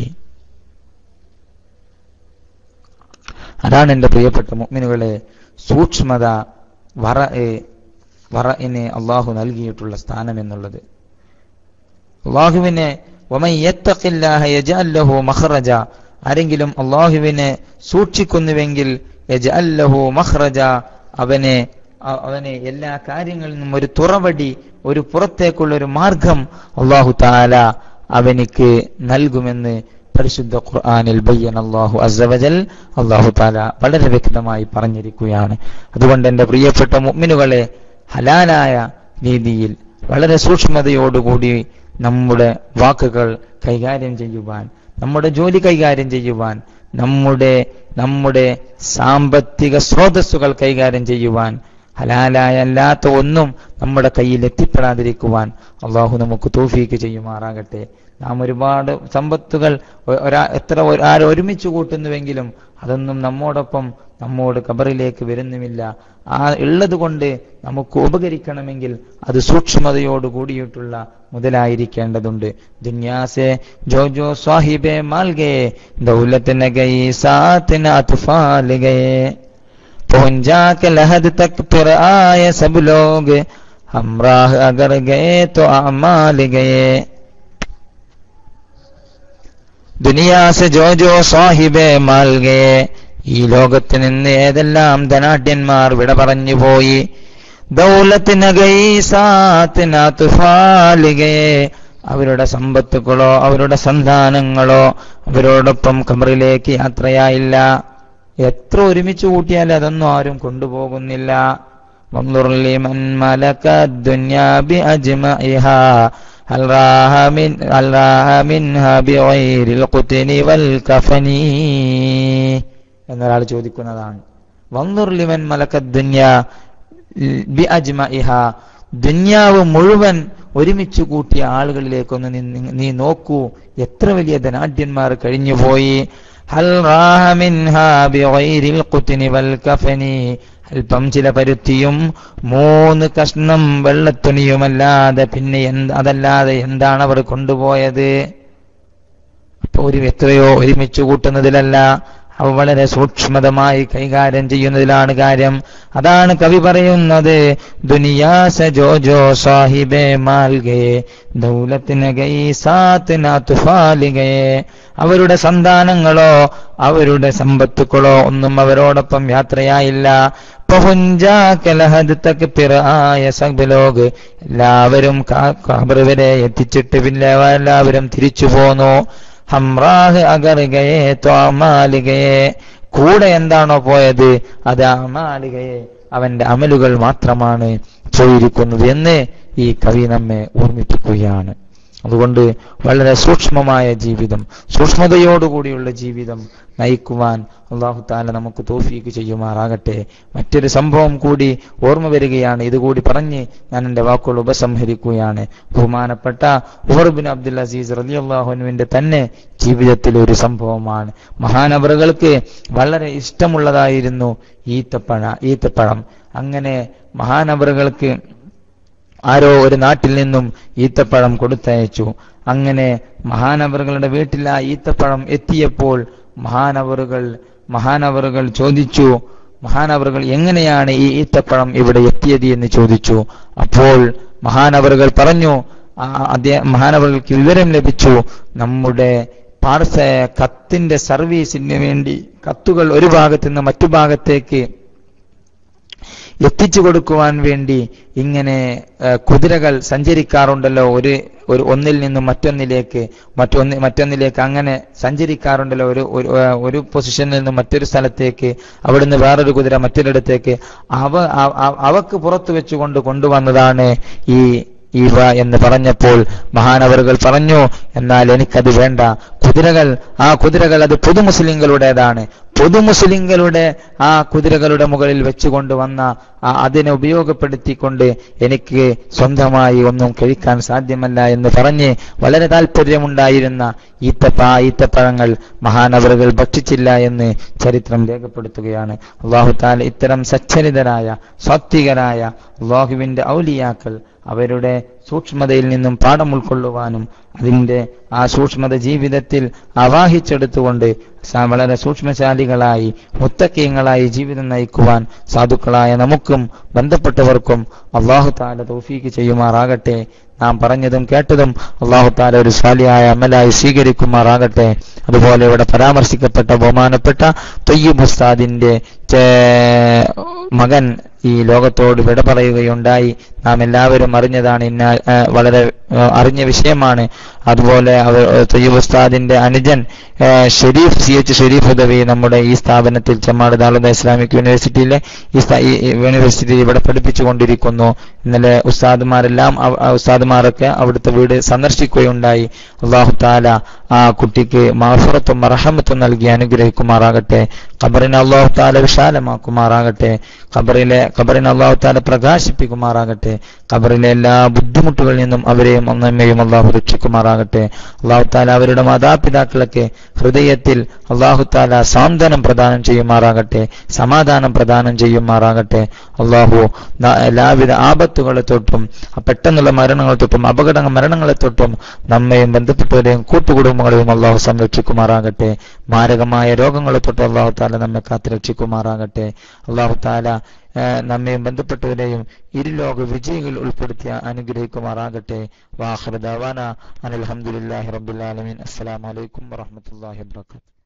അതാണ് എന്റെ പ്രിയപ്പെട്ട മുഅ്മിനുകളെ സൂക്ഷ്മത വറ വറഇന് അള്ളാഹു നൽകിയിട്ടുള്ള സ്ഥാനം എന്നുള്ളത് അള്ളാഹുവിനെ വമൻ യത്തഖില്ലാഹ യജഅൽ ലഹു മഖ്റജ ആരെങ്കിലും അള്ളാഹുവിനെ സൂക്ഷിക്കുന്നുവെങ്കിൽ യജഅൽ ലഹു മഖ്റജ അവനെ അ- അവനെ എല്ലാ കാര്യങ്ങളിൽ നിന്നും ഒരു തുറവടി ഒരു പുറത്തേക്കുള്ള ഒരു മാർഗം അള്ളാഹു താല അവനിക്ക് നൽകുമെന്ന് പരിശുദ്ധ ഖുർആനിൽ ബയ്യൻ അള്ളാഹു അസവജൽ അള്ളാഹു താല വളരെ വ്യക്തമായി പറഞ്ഞിരിക്കുകയാണ് അതുകൊണ്ട് എൻ്റെ പ്രിയപ്പെട്ട മുഅ്മിനുകളെ ഹലാലായ രീതിയിൽ വളരെ സൂക്ഷ്മതയോടുകൂടി നമ്മുടെ വാക്കുകൾ കൈകാര്യം ചെയ്യുവാൻ നമ്മുടെ ജോലി കൈകാര്യം ചെയ്യുവാൻ നമ്മുടെ നമ്മുടെ സാമ്പത്തിക സ്രോതസ്സുകൾ കൈകാര്യം ചെയ്യുവാൻ ഹലാലായ അല്ലാത്ത ഒന്നും നമ്മുടെ കയ്യിൽ എത്തിപ്പെടാതിരിക്കുവാൻ അള്ളാഹു നമുക്ക് തോഫീക്ക് ചെയ്യുമാറാകട്ടെ നാം ഒരുപാട് സമ്പത്തുകൾ ഒ- ഒരാ എത്ര ഒ- ആര് ഒരുമിച്ച് കൂട്ടുന്നുവെങ്കിലും അതൊന്നും നമ്മോടൊപ്പം നമ്മോട് കബറിലേക്ക് വരുന്നുമില്ല ആ ഉള്ളത് കൊണ്ട് നമുക്ക് ഉപകരിക്കണമെങ്കിൽ അത് സൂക്ഷ്മതയോട് കൂടിയിട്ടുള്ള മുതലായിരിക്കേണ്ടതുണ്ട് ദുന്യാസെ ജോ ജോ സ്വാഹിബെ മാൽഗേ ദൗലത്തിന് ഗൈ സാത്തിന് അത്ഫാൽ ഗയേ पहुंच जाके लहद तक फिर आए सब लोग हमराह अगर गए तो अमाल गए ദുനിയാ സെ ജോ ജോ സാഹിബെ മാൽ ഗയെ ഈ ലോകത്ത് നിന്ന് ഏതെല്ലാം ധനാഢ്യന്മാർ വിട പറഞ്ഞു പോയി ദൗലത്തിനകൈസാത്തിനാത്തുഫാലികയെ അവരുടെ സമ്പത്തുക്കളോ അവരുടെ സന്താനങ്ങളോ അവരോടൊപ്പം കമറിലേക്ക് യാത്രയായില്ല എത്ര ഒരുമിച്ച് കൂട്ടിയാലും അതൊന്നും ആരും കൊണ്ടുപോകുന്നില്ല وانظر لمن ملك الدنيا بأجمعها هل راح من هل راح منها بغير القتن والكفن എന്നൊരാൾ ചോദിക്കുന്നതാണ് വന്നുർ ലിമൻ മലക്ക ദുന്യ ബി അജ്മഇഹ ദുന്യാവ് മുഴുവൻ ഒരുമിച്ച് കൂട്ടിയ ആളുകളിലേക്കൊന്ന് നീ- നീ നോക്കൂ എത്ര വലിയ ധനാഢ്യന്മാർ കഴിഞ്ഞുപോയി ഹൽ റാഹ മിൻഹാ ബിഗൈരിൽ ഖുത്നി വൽ കഫനി അല്പം ചില പരുത്തിയും മൂന്ന് കഷ്ണം വെള്ളത്തുണിയുമല്ലാതെ പിന്നെ എന്ത് അതല്ലാതെ എന്താണ് അവർ കൊണ്ടുപോയത് അപ്പൊ ഒരു എത്രയോ ഒരുമിച്ച് കൂട്ടുന്നതിലല്ല അവ വളരെ സൂക്ഷ്മതമായി കൈകാര്യം ചെയ്യുന്നതിലാണ് കാര്യം അതാണ് കവി പറയുന്നത് ദുനിയാസ ജോ ജോ സാഹിബെ മാൽഗേ ദൗലത്തിന് ഗൈസാത്തിനാത്തുഫാലികേ അവരുടെ സന്താനങ്ങളോ അവരുടെ സമ്പത്തുക്കളോ ഒന്നും അവരോടൊപ്പം യാത്രയായില്ല പഹുഞ്ചാ കലഹദ് തക് പിറായ സബ്ലോഗ് എല്ലാവരും ഖബർ വരെ എത്തിച്ചിട്ട് പിന്നെ എല്ലാവരും തിരിച്ചു പോന്നു ഹംറാഹ് അഗറുകയെ ത്വാമാലികയെ കൂടെ എന്താണോ പോയത് അത് അമാലികയെ അവന്റെ അമലുകൾ മാത്രമാണ് പോയിരിക്കുന്നത് എന്ന് ഈ കവി നമ്മെ ഓർമ്മിപ്പിക്കുകയാണ് അതുകൊണ്ട് വളരെ സൂക്ഷ്മമായ ജീവിതം സൂക്ഷ്മതയോടുകൂടിയുള്ള ജീവിതം നയിക്കുവാൻ അള്ളാഹു താല നമുക്ക് തോഫീക്ക് ചെയ്യുമാറാകട്ടെ മറ്റൊരു സംഭവം കൂടി ഓർമ്മ വരികയാണ് ഇതുകൂടി പറഞ്ഞ് ഞാൻ എൻ്റെ വാക്കുകൾ ഉപസംഹരിക്കുകയാണ് ബഹുമാനപ്പെട്ട ഉമർബിൻ അബ്ദുൽ അസീസ് റലി അള്ളാഹുനുവിന്റെ തന്നെ ജീവിതത്തിലെ ഒരു സംഭവമാണ് മഹാനവറുകൾക്ക് വളരെ ഇഷ്ടമുള്ളതായിരുന്നു ഈത്തപ്പഴ ഈത്തപ്പഴം അങ്ങനെ മഹാനവറുകൾക്ക് ആരോ ഒരു നാട്ടിൽ നിന്നും ഈത്തപ്പഴം കൊടുത്തയച്ചു അങ്ങനെ മഹാനവറുകളുടെ വീട്ടിൽ ആ ഈത്തപ്പഴം എത്തിയപ്പോൾ മഹാനവറുകൾ മഹാനവറുകൾ ചോദിച്ചു മഹാനവറുകൾ എങ്ങനെയാണ് ഈ ഈത്തപ്പഴം ഇവിടെ എത്തിയത് എന്ന് ചോദിച്ചു അപ്പോൾ മഹാനവറുകൾ പറഞ്ഞു അദ്ദേഹം മഹാനവറുകൾക്ക് വിവരം ലഭിച്ചു നമ്മുടെ പാർസ കത്തിന്റെ സർവീസിന് വേണ്ടി കത്തുകൾ ഒരു ഭാഗത്ത് നിന്ന് മറ്റു ഭാഗത്തേക്ക് എത്തിച്ചു കൊടുക്കുവാൻ വേണ്ടി ഇങ്ങനെ കുതിരകൾ സഞ്ചരിക്കാറുണ്ടല്ലോ ഒരു ഒരു ഒന്നിൽ നിന്നും മറ്റൊന്നിലേക്ക് മറ്റൊന്ന് മറ്റൊന്നിലേക്ക് അങ്ങനെ സഞ്ചരിക്കാറുണ്ടല്ലോ ഒരു ഒരു പൊസിഷനിൽ നിന്നും മറ്റൊരു സ്ഥലത്തേക്ക് അവിടുന്ന് വേറൊരു കുതിര മറ്റൊരിടത്തേക്ക് അവ അവക്ക് പുറത്തു വെച്ചുകൊണ്ട് കൊണ്ടുവന്നതാണ് ഈ ഇവ എന്ന് പറഞ്ഞപ്പോൾ മഹാനവറുകൾ പറഞ്ഞു എന്നാൽ എനിക്കത് വേണ്ട കുതിരകൾ ആ കുതിരകൾ അത് പൊതുമുസ്ലിങ്ങളുടേതാണ് പൊതുമുസ്ലിങ്ങളുടെ ആ കുതിരകളുടെ മുകളിൽ വെച്ചുകൊണ്ടുവന്ന അതിനെ ഉപയോഗപ്പെടുത്തിക്കൊണ്ട് എനിക്ക് സ്വന്തമായി ഒന്നും കഴിക്കാൻ സാധ്യമല്ല എന്ന് പറഞ്ഞ് വളരെ താല്പര്യമുണ്ടായിരുന്ന ഈത്തപ്പ ഈത്തപ്പഴങ്ങൾ മഹാനവറുകൾ ഭക്ഷിച്ചില്ല എന്ന് ചരിത്രം രേഖപ്പെടുത്തുകയാണ് അള്ളാഹുത്താൽ ഇത്തരം സച്ചരിതരായ സാത്വികരായ അള്ളാഹുവിന്റെ ഔലിയാക്കൾ അവരുടെ സൂക്ഷ്മതയിൽ നിന്നും പാഠം ഉൾക്കൊള്ളുവാനും അതിൻ്റെ ആ സൂക്ഷ്മത ജീവിതത്തിൽ അവാഹിച്ചെടുത്തുകൊണ്ട് വളരെ സൂക്ഷ്മശാലികളായി മുത്തക്കീയങ്ങളായി ജീവിതം നയിക്കുവാൻ സാധുക്കളായ നമുക്കും ബന്ധപ്പെട്ടവർക്കും അള്ളാഹു താല തൗഫീക്ക് ചെയ്യുമാറാകട്ടെ നാം പറഞ്ഞതും കേട്ടതും അള്ളാഹു താല ഒരു സ്വാലിയായ അമലായി സ്വീകരിക്കുമാറാകട്ടെ അതുപോലെ ഇവിടെ പരാമർശിക്കപ്പെട്ട ബഹുമാനപ്പെട്ട തൊയ്യബ് ഉസ്താദിന്റെ മകൻ ഈ ലോകത്തോട് വിട പറയുകയുണ്ടായി നാം എല്ലാവരും അറിഞ്ഞതാണ് ഇന്ന വളരെ അറിഞ്ഞ വിഷയമാണ് അതുപോലെ അവർ തൊയ്യബ് ഉസ്താദിന്റെ അനുജൻ ഷെരീഫ് സി എച്ച് ഷെരീഫ് ഉദവി നമ്മുടെ ഈ സ്ഥാപനത്തിൽ ചെമ്മാട് ദാളുദ ഇസ്ലാമിക് യൂണിവേഴ്സിറ്റിയിലെ ഈ യൂണിവേഴ്സിറ്റിയിൽ ഇവിടെ പഠിപ്പിച്ചുകൊണ്ടിരിക്കുന്നു ഇന്നലെ ഉസ്താദുമാരെല്ലാം ഉസ്താദുമാരൊക്കെ അവിടുത്തെ വീട് സന്ദർശിക്കുകയുണ്ടായി അള്ളാഹു താല ആ കുട്ടിക്ക് മാഫറത്തും മറഹമത്തും നൽകി അനുഗ്രഹിക്കുമാറാകട്ടെ ഖബറിനെ അള്ളാഹു താല വിശാലമാക്കുമാറാകട്ടെ ഖബറിലെ ഖബറിനെ അള്ളാഹു താല പ്രകാശിപ്പിക്കുമാറാകട്ടെ ഖബറിലെ എല്ലാ ബുദ്ധിമുട്ടുകളിൽ നിന്നും അവരെയും ഒന്നമ്മയും അള്ളാഹു രക്ഷിക്കുമാറാകട്ടെ അള്ളാഹു താല അവരുടെ മാതാപിതാക്കളൊക്കെ ഹൃദയത്തിൽ അള്ളാഹു താല സാന്ത്വനം പ്രദാനം ചെയ്യുമാറാകട്ടെ സമാധാനം പ്രദാനം ചെയ്യുമാറാകട്ടെ അള്ളാഹു എല്ലാവിധ ആപത്തുകളെ തൊട്ടും പെട്ടെന്നുള്ള മരണങ്ങളെ തൊട്ടും അപകട മരണങ്ങളെ തൊട്ടും നമ്മയും ബന്ധപ്പെട്ടവരെയും കൂട്ടുകുടുംബങ്ങളെയും അള്ളാഹു സംരക്ഷിക്കുമാറാകട്ടെ മാരകമായ രോഗങ്ങളെ തൊട്ട് അള്ളാഹു താല നമ്മെ കാത്തുരക്ഷിക്കുമാറാകട്ടെ അള്ളാഹു താല നമ്മയും ബന്ധപ്പെട്ടവരെയും ഇരുലോക വിജയികൾ ഉൾപ്പെടുത്തി അനുഗ്രഹിക്കുമാറാകട്ടെ വാഹൃദാന അനിൽഹമുല്ലാഹി റബ്ബുലാലമീൻ അസ്സലാമലൈക്കും വറഹമത്തല്ലാഹി വാബർക്കാത്തു